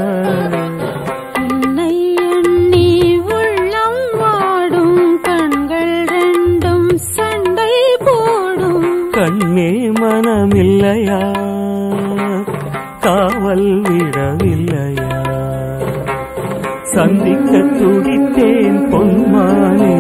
உன்னை எண்ணி உள்ளம் வாடும் கண்கள் ரெண்டும் சண்டை போடும் கண்ணே மனமில்லையா காவல் விடவில்லையா சந்திக்க துடித்தேன் பொன்மானே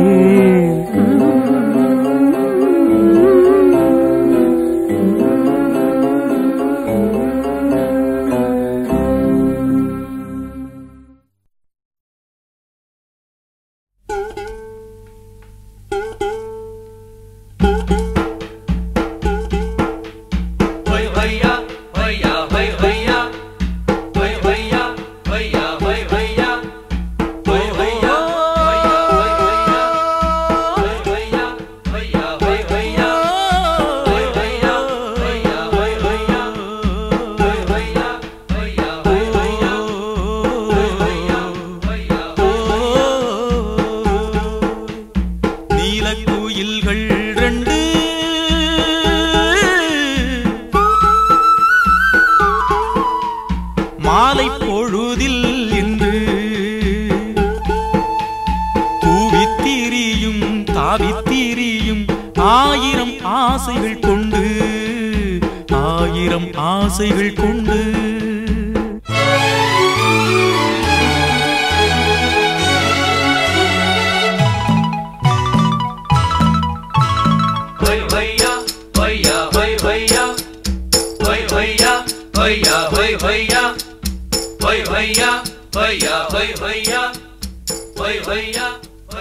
Hoy hoya, hoya, hoy hoya. Hoy hoya, hoya, hoy hoya. Hoy hoya, hoya, hoy hoya. Hoy hoya, hoya, hoy hoya. Hoy hoya, hoya, hoy hoya. Hoy hoya, hoya, hoy hoya. Hoy hoya, hoya, hoy hoya. நீலக்குயில்கள் ரெண்டு மாலை பொழுதில் இன்று கூவித்திரியும் தாவித்திரியும் ஆயிரம் ஆசைகள் கொண்டு ஆயிரம் ஆசைகள் கொண்டு Hoy hoya, hoya, hoy hoya. Hoy hoya, hoya, hoy hoya. Hoy hoya, hoya, hoy hoya. Hoy hoya,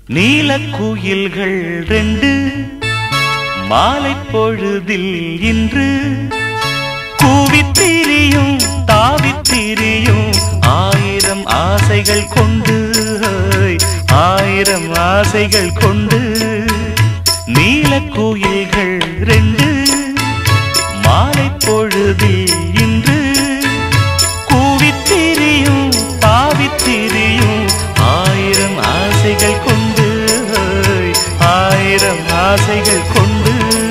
நீலக்குயில்கள் ரெண்டு மாலை பொழுதில் இன்று கூவித்திரியும் தாவித்திரியும் ஆயிரம் ஆசைகள் கொண்டு ஆயிரம் ஆசைகள் கொண்டு நீலக்குயில்கள் ரெண்டு மாலை பொழுதில் இன்று கூவித்திரியும் தாவித்திரியும் ஆயிரம் ஆசைகள் கொண்டு ஆயிரம் ஆசைகள் கொண்டு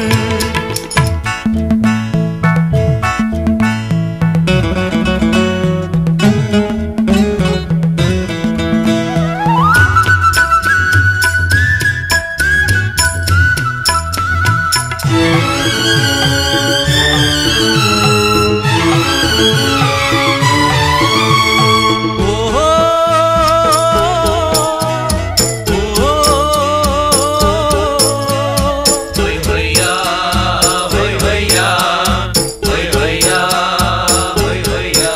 ஓஹோ ஹொய் ஹொய்யா ஹொய் ஹொய்யா ஹொய் ஹொய்யா ஹொய் ஹொய்யா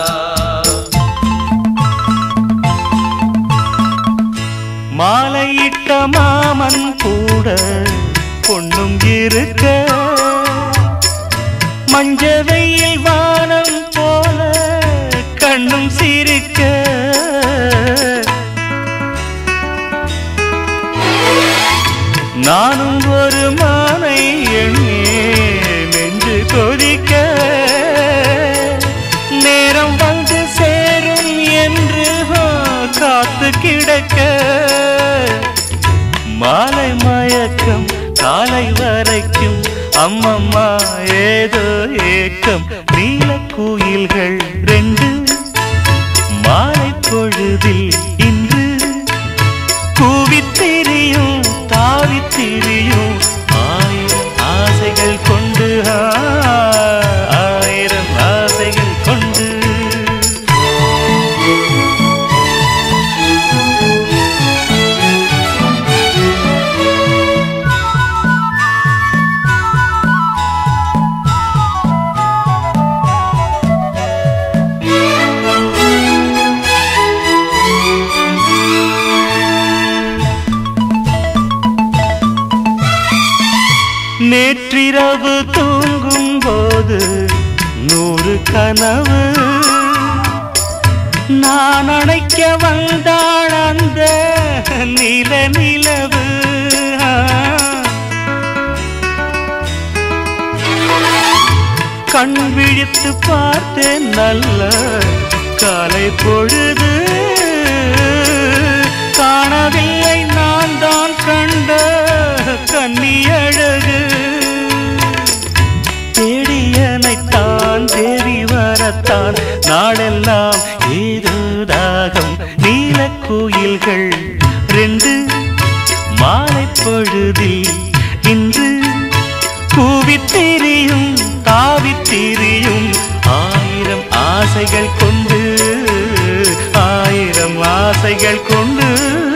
மாலையிட்ட மாமன் கூட பொண்ணும் இருக்க மஞ்ச வெயில் வானம் போல கண்ணும் சிரிக்க நானும் ஒரு மானை எண்ணி நெஞ்சு கொதிக்க நேரம் வந்து சேரும் என்று ஆ, காத்து கிடக்க மாலை மயக்கம் காலை வரைக்கும் அம்மம்மா ஏதோ ஏக்கம் நீல குயில்கள் ரெண்டு மாலை பொழுதில் இன்று கூவித்திரியும் தாவித்திரியும் ஆயிரம் ஆசைகள் கொண்டு ஆ, ஆயிரம் ஆசைகள் கொண்டு நேற்றிரவு தூங்கும் போது நூறு கனவு நான் அணைக்க வந்தாள் அந்த நில நிலவு கண் விழித்து பார்த்தேன் நல்ல காலை பொழுது காணவில்லை நான் தான் கண்ட கன்னி அழகு தேடியனைத்தான் தேடி வரத்தான் நாளெல்லாம் ஏதோ தாகம் நீல கோயில்கள் ரெண்டு மாலை பொழுதில் இன்று கூவித்திரியும் தாவித்திரியும் ஆயிரம் ஆசைகள் கொண்டு ஆயிரம் ஆசைகள் கொண்டு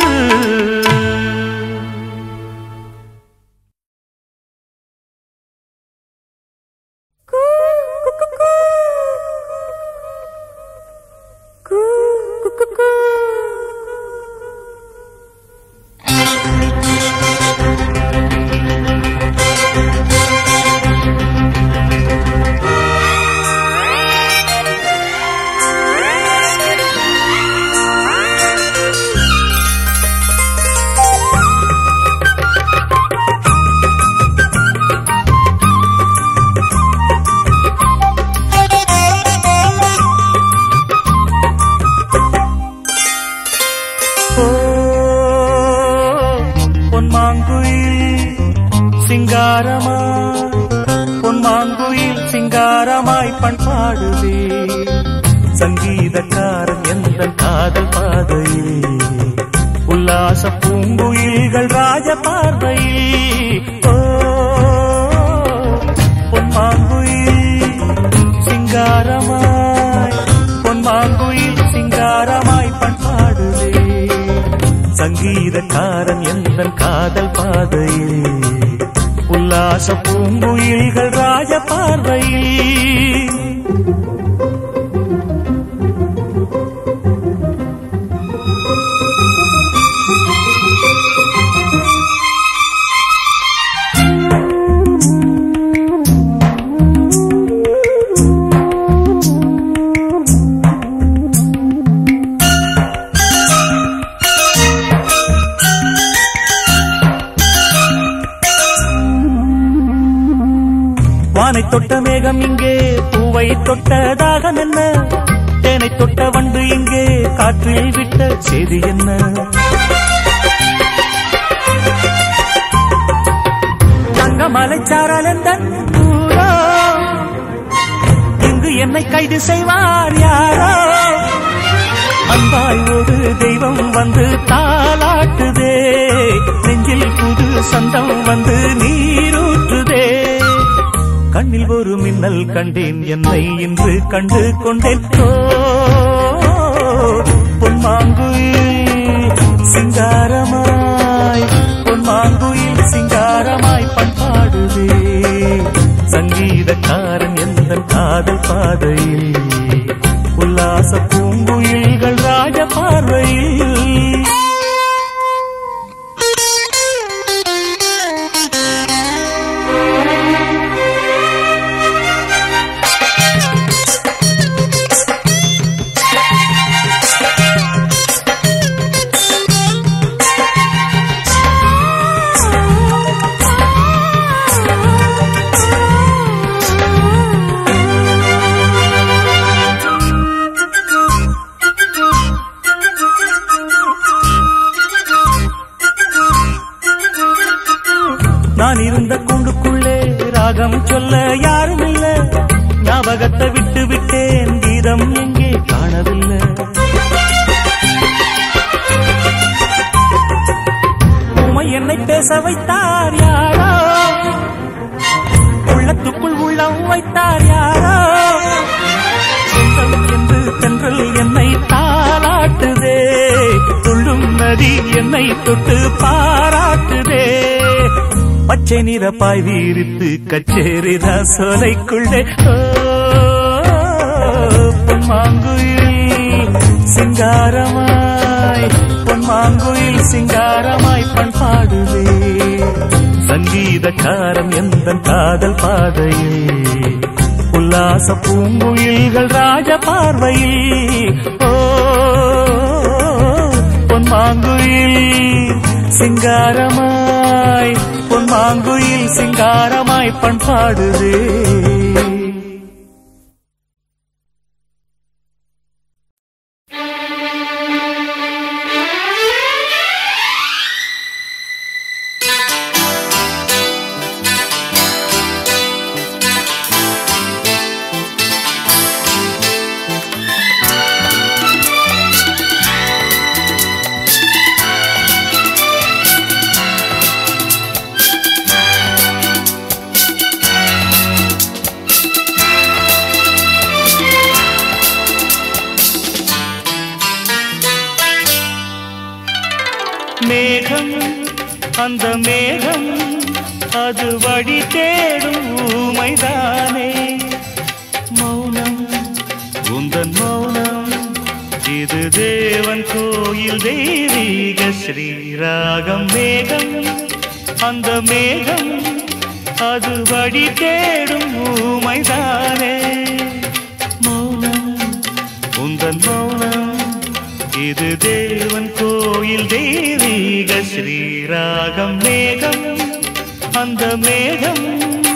ஓ பொன்மாங்குயில் சிங்காரமாய் பொன்மாங்குயில் சிங்காரமாய் பண்பாடுவே சங்கீதக்காரன் எந்த காதல் பாதையே உல்லாச பூங்குயில்கள் ராஜ பார்வையில் ஓ பொன்மாங்குயில் சிங்காரமாய் பொன்மாங்குயில் சிங்காரமாய் பண்பாடுவே சங்கீதக்காரன் எந்த காதல் பாதையில் உல்லாச பூங்குயில்கள் ராஜ பார்வையில் வானை தொட்ட மேகம் இங்கே பூவை தொட்ட தாகம் என்ன தேனை தொட்ட வண்டு இங்கே காற்றில் விட்ட செய்தி என்ன தங்கமலை சாரலந்தன் ஊரோ இங்கு என்னை கைது செய்வார் யாரோ அன்பாய் ஒரு தெய்வம் வந்து தாளாட்டுதே நெஞ்சில் புது சந்தம் வந்து நீரூற்றுதே கண்ணில் ஒரு மின்னல் கண்டேன் என்னை இன்று கண்டு கொண்டேன் ஓ பொன்மாங்குயில் சிங்காரமாய் பொன்மாங்குயில் சிங்காரமாய் பண்பாடுதே சங்கீதக்காரன் எந்த காதல் பாதையில் உல்லாச பூங்குயில்கள் ராஜ பார்வையில் நான் இருந்த கூண்டுக்குள்ளே ராகம் சொல்ல யாரும் இல்ல ஞாபகத்தை விட்டு விட்டேன் கீதம் எங்கே காணவில்லை உமை என்னை பேச வைத்தார் யாரோ உள்ளத்துக்குள் உள்ளம் வைத்தார் யாரோ சொந்தம் என்று தென்றல் என்னை தாளாட்டுதே துள்ளும் நதி என்னை தொட்டு பாராட்டுதே பச்சை நிற பாய் வீரித்து கச்சேரி சோலைக்குள்ளே ஓ, பொன்மாங்குயில் சிங்காரமாய் பொன்மாங்குயில் சிங்காரமாய் பண்பாடுவே சங்கீதக்காரன் எந்த காதல் பாதையில் உல்லாச பூங்குயில்கள் ராஜ பார்வையில் ஓ பொன்மாங்குயில் சிங்காரமாய் பொன்மாங்குயில் சிங்காரமாய் பண்பாடுதே மேகம் அந்த மேகம் அது வழி தேடும் ஊமைதானே மௌனம் உந்தன் மௌனம் இது தேவன் கோயில் தெய்வீக ஸ்ரீராகம் மேகம் அந்த மேகம் அது வழி தேடும் ஊமைதானே மௌனம் உந்தன் மௌனம் இது தேவன் கோயில் தெய்வீக ஸ்ரீராகம் மேகம் அந்த மேகம்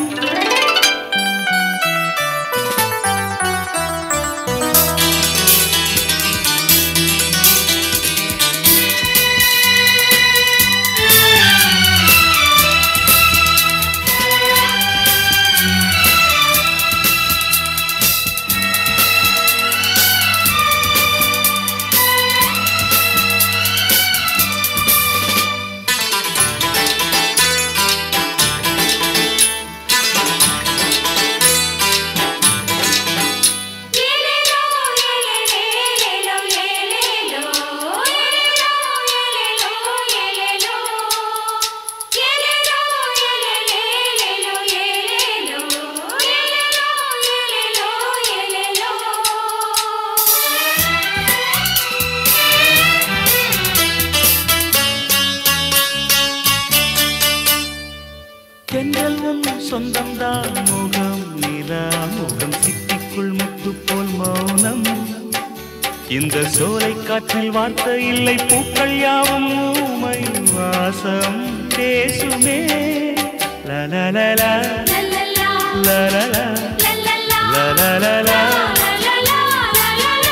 தென்றல் உன் சொந்தம்தான் முகம் நிலா முகம் சிட்டிக்குள் முத்து போல் மௌனம் இந்த சோலை காற்றில் வார்த்தை இல்லை பூக்கள் யாவும் ஊமை வாசம் பேசுமே லலலலா லா லா லா லல்லல்லா, லா லா லா லா லல்லல்லா, லல்லல்லா.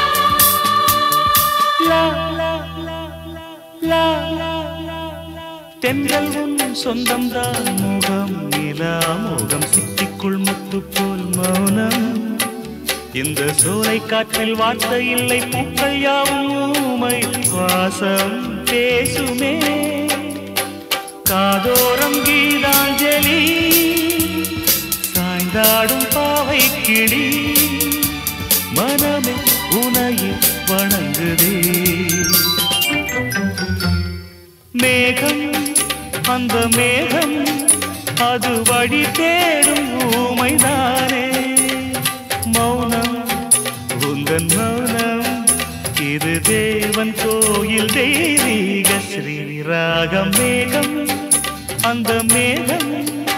லா லா லா லா லா லா லா. தென்றல் உன் சொந்தம்தான் முகம் நிலா முகம் சிட்டிக்குள் முத்து போல் மௌனம் இந்த சோலை காற்றில் வார்த்தை இல்லை பூக்கள் யாவும் ஊமை வாசம் பேசுமே காதோரம் கீதாஞ்சலி சாய்ந்தாடும் பாவை கிளி மனமே உனையை வணங்குதே மேகம் அந்த மேகம் அது வழி தேடும் ஊமைதானே மௌனம் உந்தன் மௌனம் இது தேவன் கோயில் தெய்வீக ஸ்ரீராகம் மேகம் அந்த மேகம்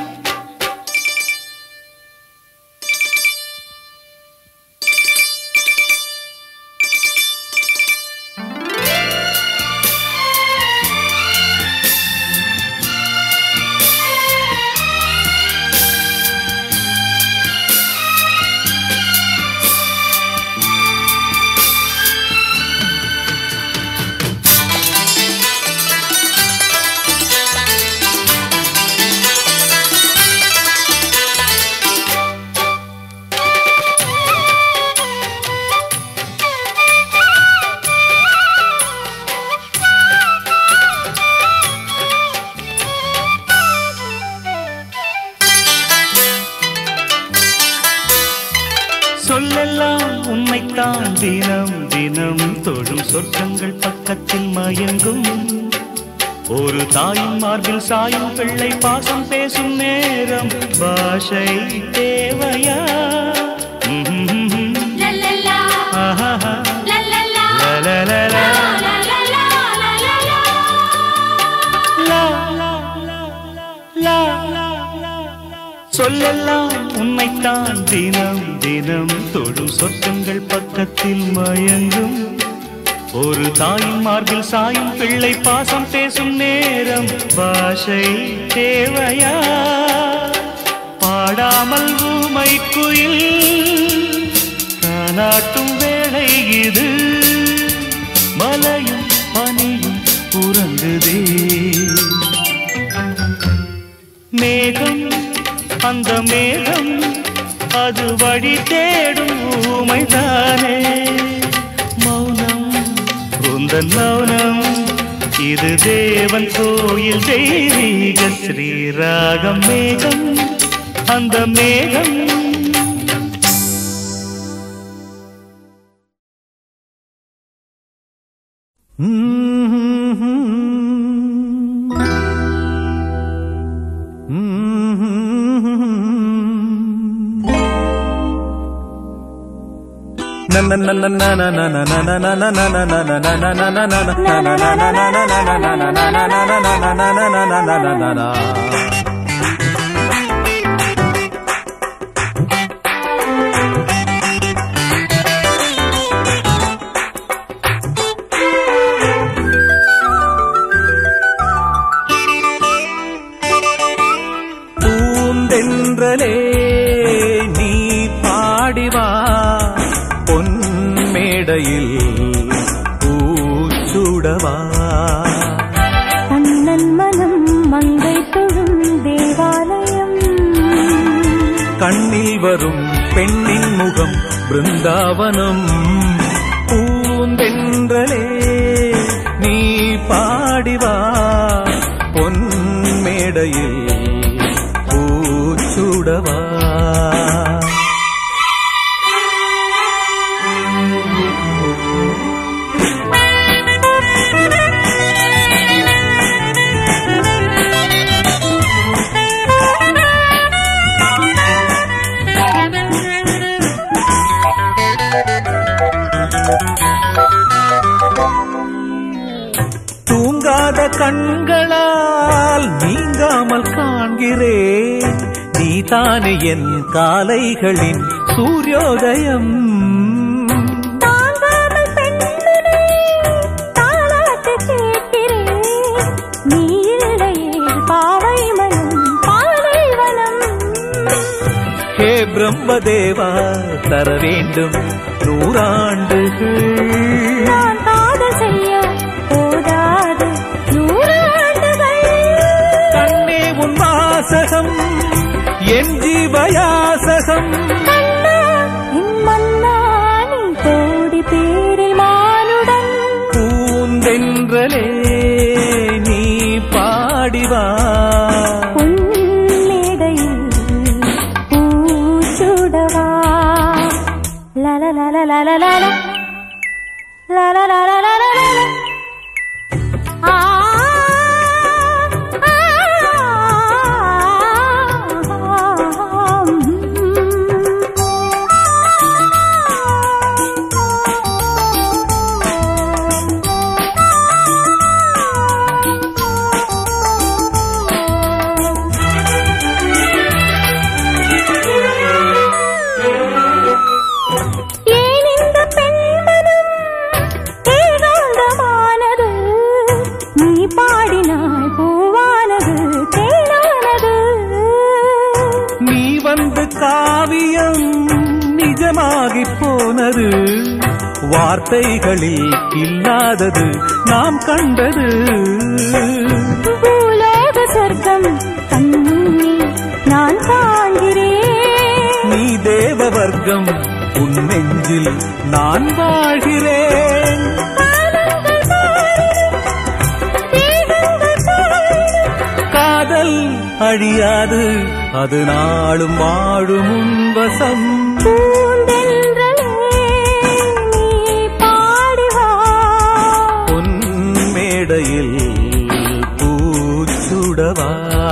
சொல்லெல்லாம் உண்மைத்தான் தினம் தினம் தொழும் சொர்க்கங்கள் பக்கத்தில் மயங்கும் ஒரு தாயின் மார்பில் சாயும் பிள்ளை பாசம் பேசும் நேரம் பாஷை தேவையா ம்ஹும்ஹும். லல்லல்லா, ஆஹாஹா. லல்லல்லா, லலலலா. லல்லல்லா, லல்லல்லா. லா, லா, லா, லா, லா, லா, லா. சொல்லெல்லாம் உண்மைத்தான் தினம் தினம் தொடும் சொர்க்கங்கள் பக்கத்தில் மயங்கும் ஒரு தாயின் மார்பில் சாயும் பிள்ளை பாசம் பேசும் நேரம் பாஷை தேவையா பாடாமல் ஊமை குயில் தானாட்டும் வேளை இது மலையும் பனியும் உறங்குதே மேகம் அந்த மேகம் அது வழி தேடும் ஊமைதானே மௌனம் உந்தன் மௌனம் இது தேவன் கோயில் தெய்வீக ஸ்ரீராகம் மேகம் அந்த மேகம் பூந்தென்றலே நீ பாடிவா பொன்மேடையில் பூச்சுடவா கண்ணன் மனம் மங்கை தொழும் தேவாலயம் கண்ணில் வரும் பெண்ணின் முகம் பிருந்தாவனம் பூந்தென்றலே நீ பாடிவா பொன்மேடையில் பூச்சுடவா தூங்காத கண்களால் நீங்காமல் காண்கிறேன் நீதானே என் காலைகளின் சூரியோதயம் தாங்காமல் பெண்ணினை தாளாட்டு கேட்கிறேன் நீ இல்லையே பாவை மனம் பாலைவனம் ஹே பிரம்மதேவா தர வேண்டும் நூறாண்டுகள் நான் காதல் செய்ய போதாது நூறாண்டுகள் கண்ணே உன் வாசகம் என் ஜீவயாசகம் மன்னா, என் மன்னா, நீ கோடி பேரில் மானுடன் பூந்தென்றலே நீ பாடிவா பொன்மேடையில் பூச்சுடவா லலலலலலலல. லலலலலலலல. ஆ, ஆ, ஏன் இந்த பெண்மனம் ஏகாந்தமானது நீ பாடினாய் பூவானது தேனானது நீ வந்து காவியம் நிஜமாகி போனது வார்த்தைகளில் இல்லாதது நாம் கண்டது பூலோக சொர்க்கம் கண்ணே நான் காண்கிறேன் நீ தேவ வர்க்கம் உன் நெஞ்சில் நான் வாழ்கிறேன் காலங்கள் மாறினும், தேகங்கள் மாறினும், காதல் அழியாது அது நாளும் வாழும் உன் வசம் பூந்தென்றலே நீ பாடி வா பொன் மேடையில் பூச்சுடவா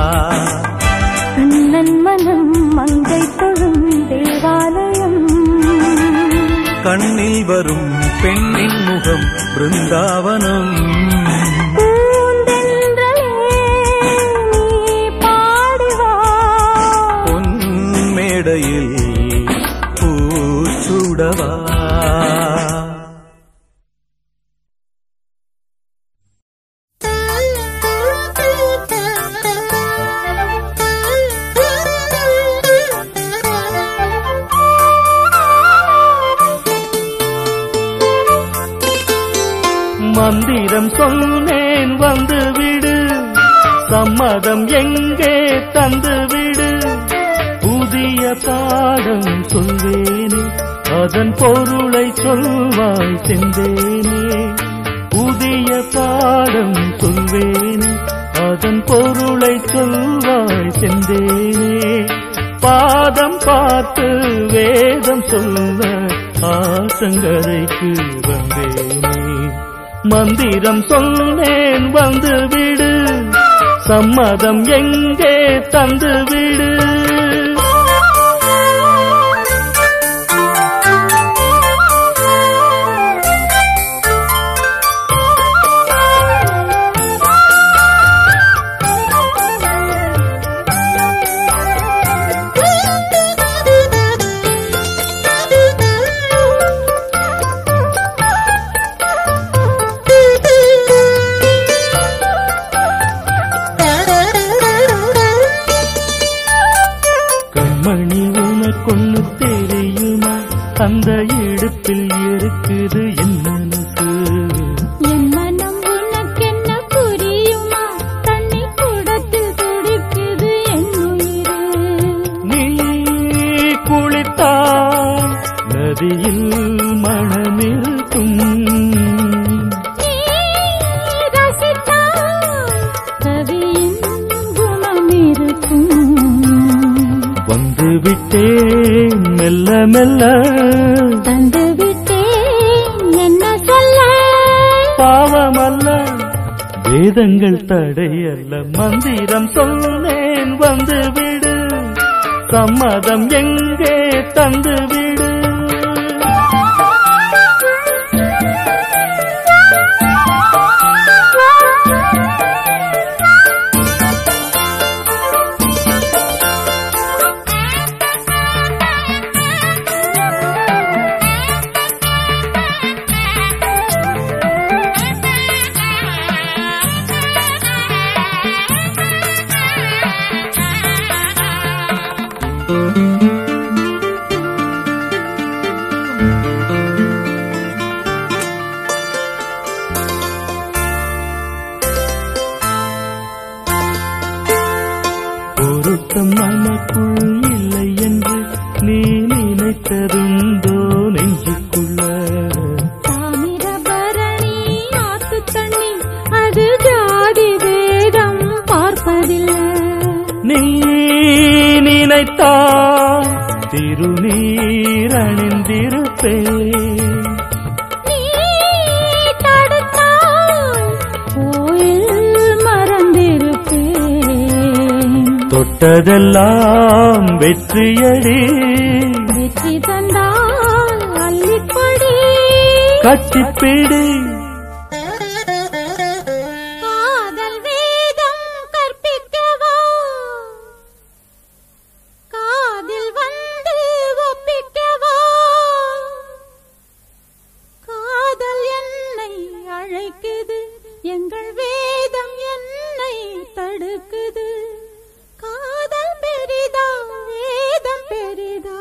கண்ணன் மனம் மங்கை தொழும் தேவாலயம் கண்ணில் வரும் பெண்ணின் முகம் பிருந்தாவனம் பூந்தென்றலே நீ பாடி வா பொன் மேடையில் பூச்சுடவா மந்திரம் சொன்னேன் வந்து விடு சம்மதம் எங்கே தந்து விடு புதிய பாடம் சொல்வேனே அதன் பொருளை சொல்வாய் செந்தேனே புதிய பாடம் சொல்வேனே அதன் பொருளை சொல்வாய் செந்தேனே பாதம் பார்த்து வேதம் சொல்ல ஆசங்கரைக்கு வந்தேனே மந்திரம் சொன்னேன் வந்து விடு சம்மதம் எங்கே தந்து விடு கண்மணி உனக்கொன்னு தெரியுமா அந்த இடுப்பில் இருக்குது என் மனசு என் மனம் உனக்கென்ன புரியுமா தண்ணி கூடத்தில் துடிக்குது என் உயிரு நீ குளித்தால் நதியில் மனமிருக்கும் நீ ரசித்தால் கவியின் குணம் இருக்கும் வந்து விட்டேன் மெல்ல மெல்ல தந்து விட்டேன் என்ன சொல்ல பாவமல்ல வேதங்கள் தடையல்ல மந்திரம் சொன்னேன் வந்து விடு சம்மதம் எங்கே தந்து விடு பொருத்தம் நமக்குள் இல்லை என்று நீ நினைத்ததுண்டோ நெஞ்சுக்குள்ள தாமிரபரணி ஆத்து தண்ணி அது ஜாதி வேதம் பார்ப்பதில்லை நீ நினைத்தால் திருநீரணிந்திருப்பேன் நீ தடுத்தால் கோயில் மறந்திருப்பேன் தொட்டதெல்லாம் வெற்றியடி வெற்றி தந்தால் அள்ளிப்படி கட்டிப்பிடி காதல் வேதம் கற்பிக்கவா காதில் வந்து ஒப்பிக்கவா காதல் என்னை அழைக்குது எங்கள் வேதம் என்னை தடுக்குது காதல் பெரிதா வேதம் பெரிதா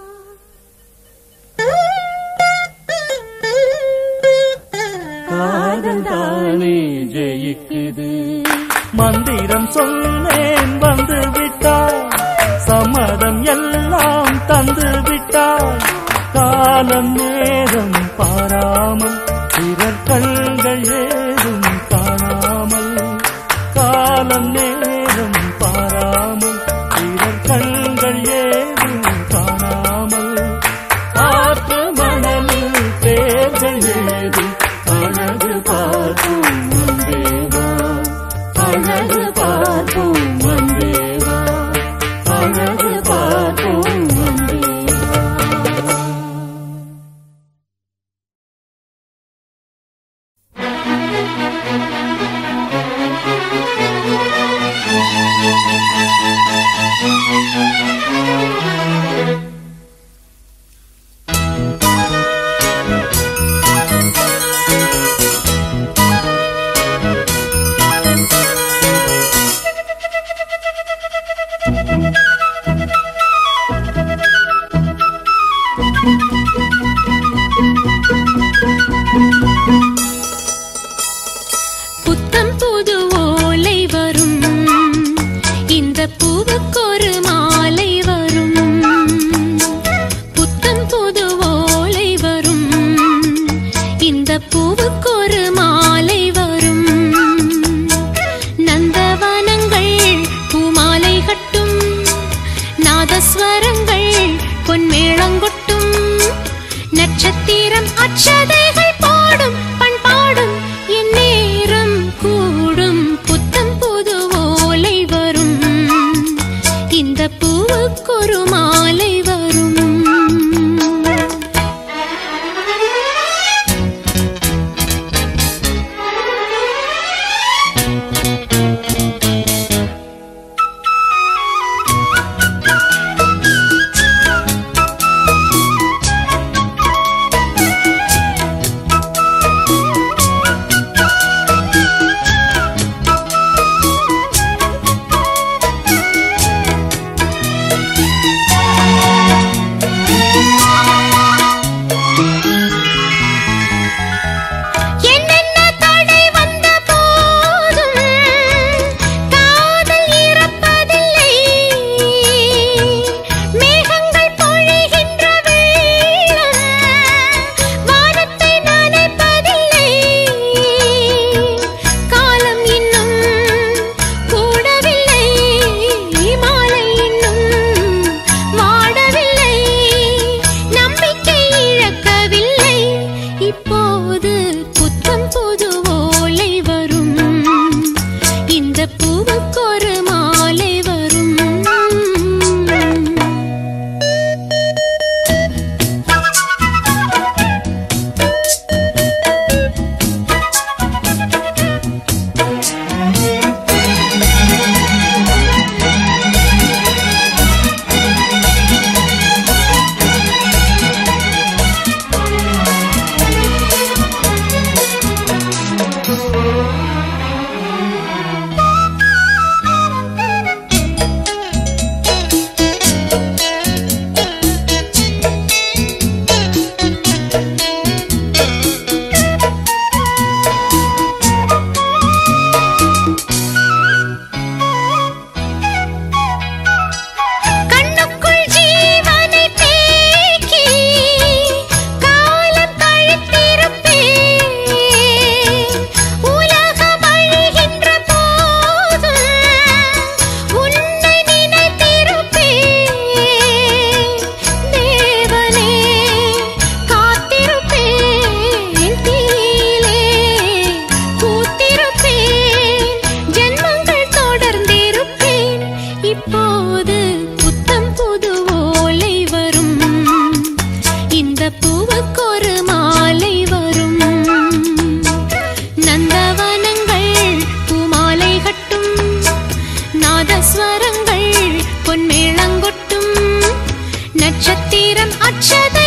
காதல் தானே ஜெயிக்குது மந்திரம் சொன்னேன் வந்து விட்டார் சம்மதம் எல்லாம் தந்து விட்டார் காலம் நேரம் பாராமல் பிறர் கண்கள் ஏதும் காணாமல் காலம் நேரம் பாராமல் பிறர் கண்கள் ஏதும் காணாமல் காற்று மணலில் தேர்கள் ஏதும் அழகு பார்ப்போம் வந்தேவா அழகு பார்ப்போம் வந்தேவா அழகு பார்ப்போம் வந்தேவா புத்தம் புது ஓலை வரும் இந்த பூவுக்கொரு மாலை வரும் புத்தம் புது ஓலை வரும் இந்த பூவுக்கொரு மாலை வரும் நந்தவனங்கள் பூமாலை கட்டும் நாதஸ்வரங்கள் பொன்மேளங்கொட்டும் நட்சத்திரம் அச்சதைகள் பாடும் பண்பாடும் என் நேரம் கூடும் புத்தம் புது ஓலை வரும் இந்த பூவுக்கொரு மாலை வரும் என்னென்ன தடை வந்த போதும் காதல் இறப்பதில்லை மேகங்கள் பொழிகின்ற வெள்ளம் வானத்தை நனைப்பதில்லை காலம் இன்னும் கூடவில்லை மாலை இன்னும் வாடவில்லை நம்பிக்கை இழக்கவில்லை இப்போது புத்தம் புது ஓலை வரும் இந்த பூவுக்கொரு மாலை வரும் ஆ நட்சத்திரம் அச்சதை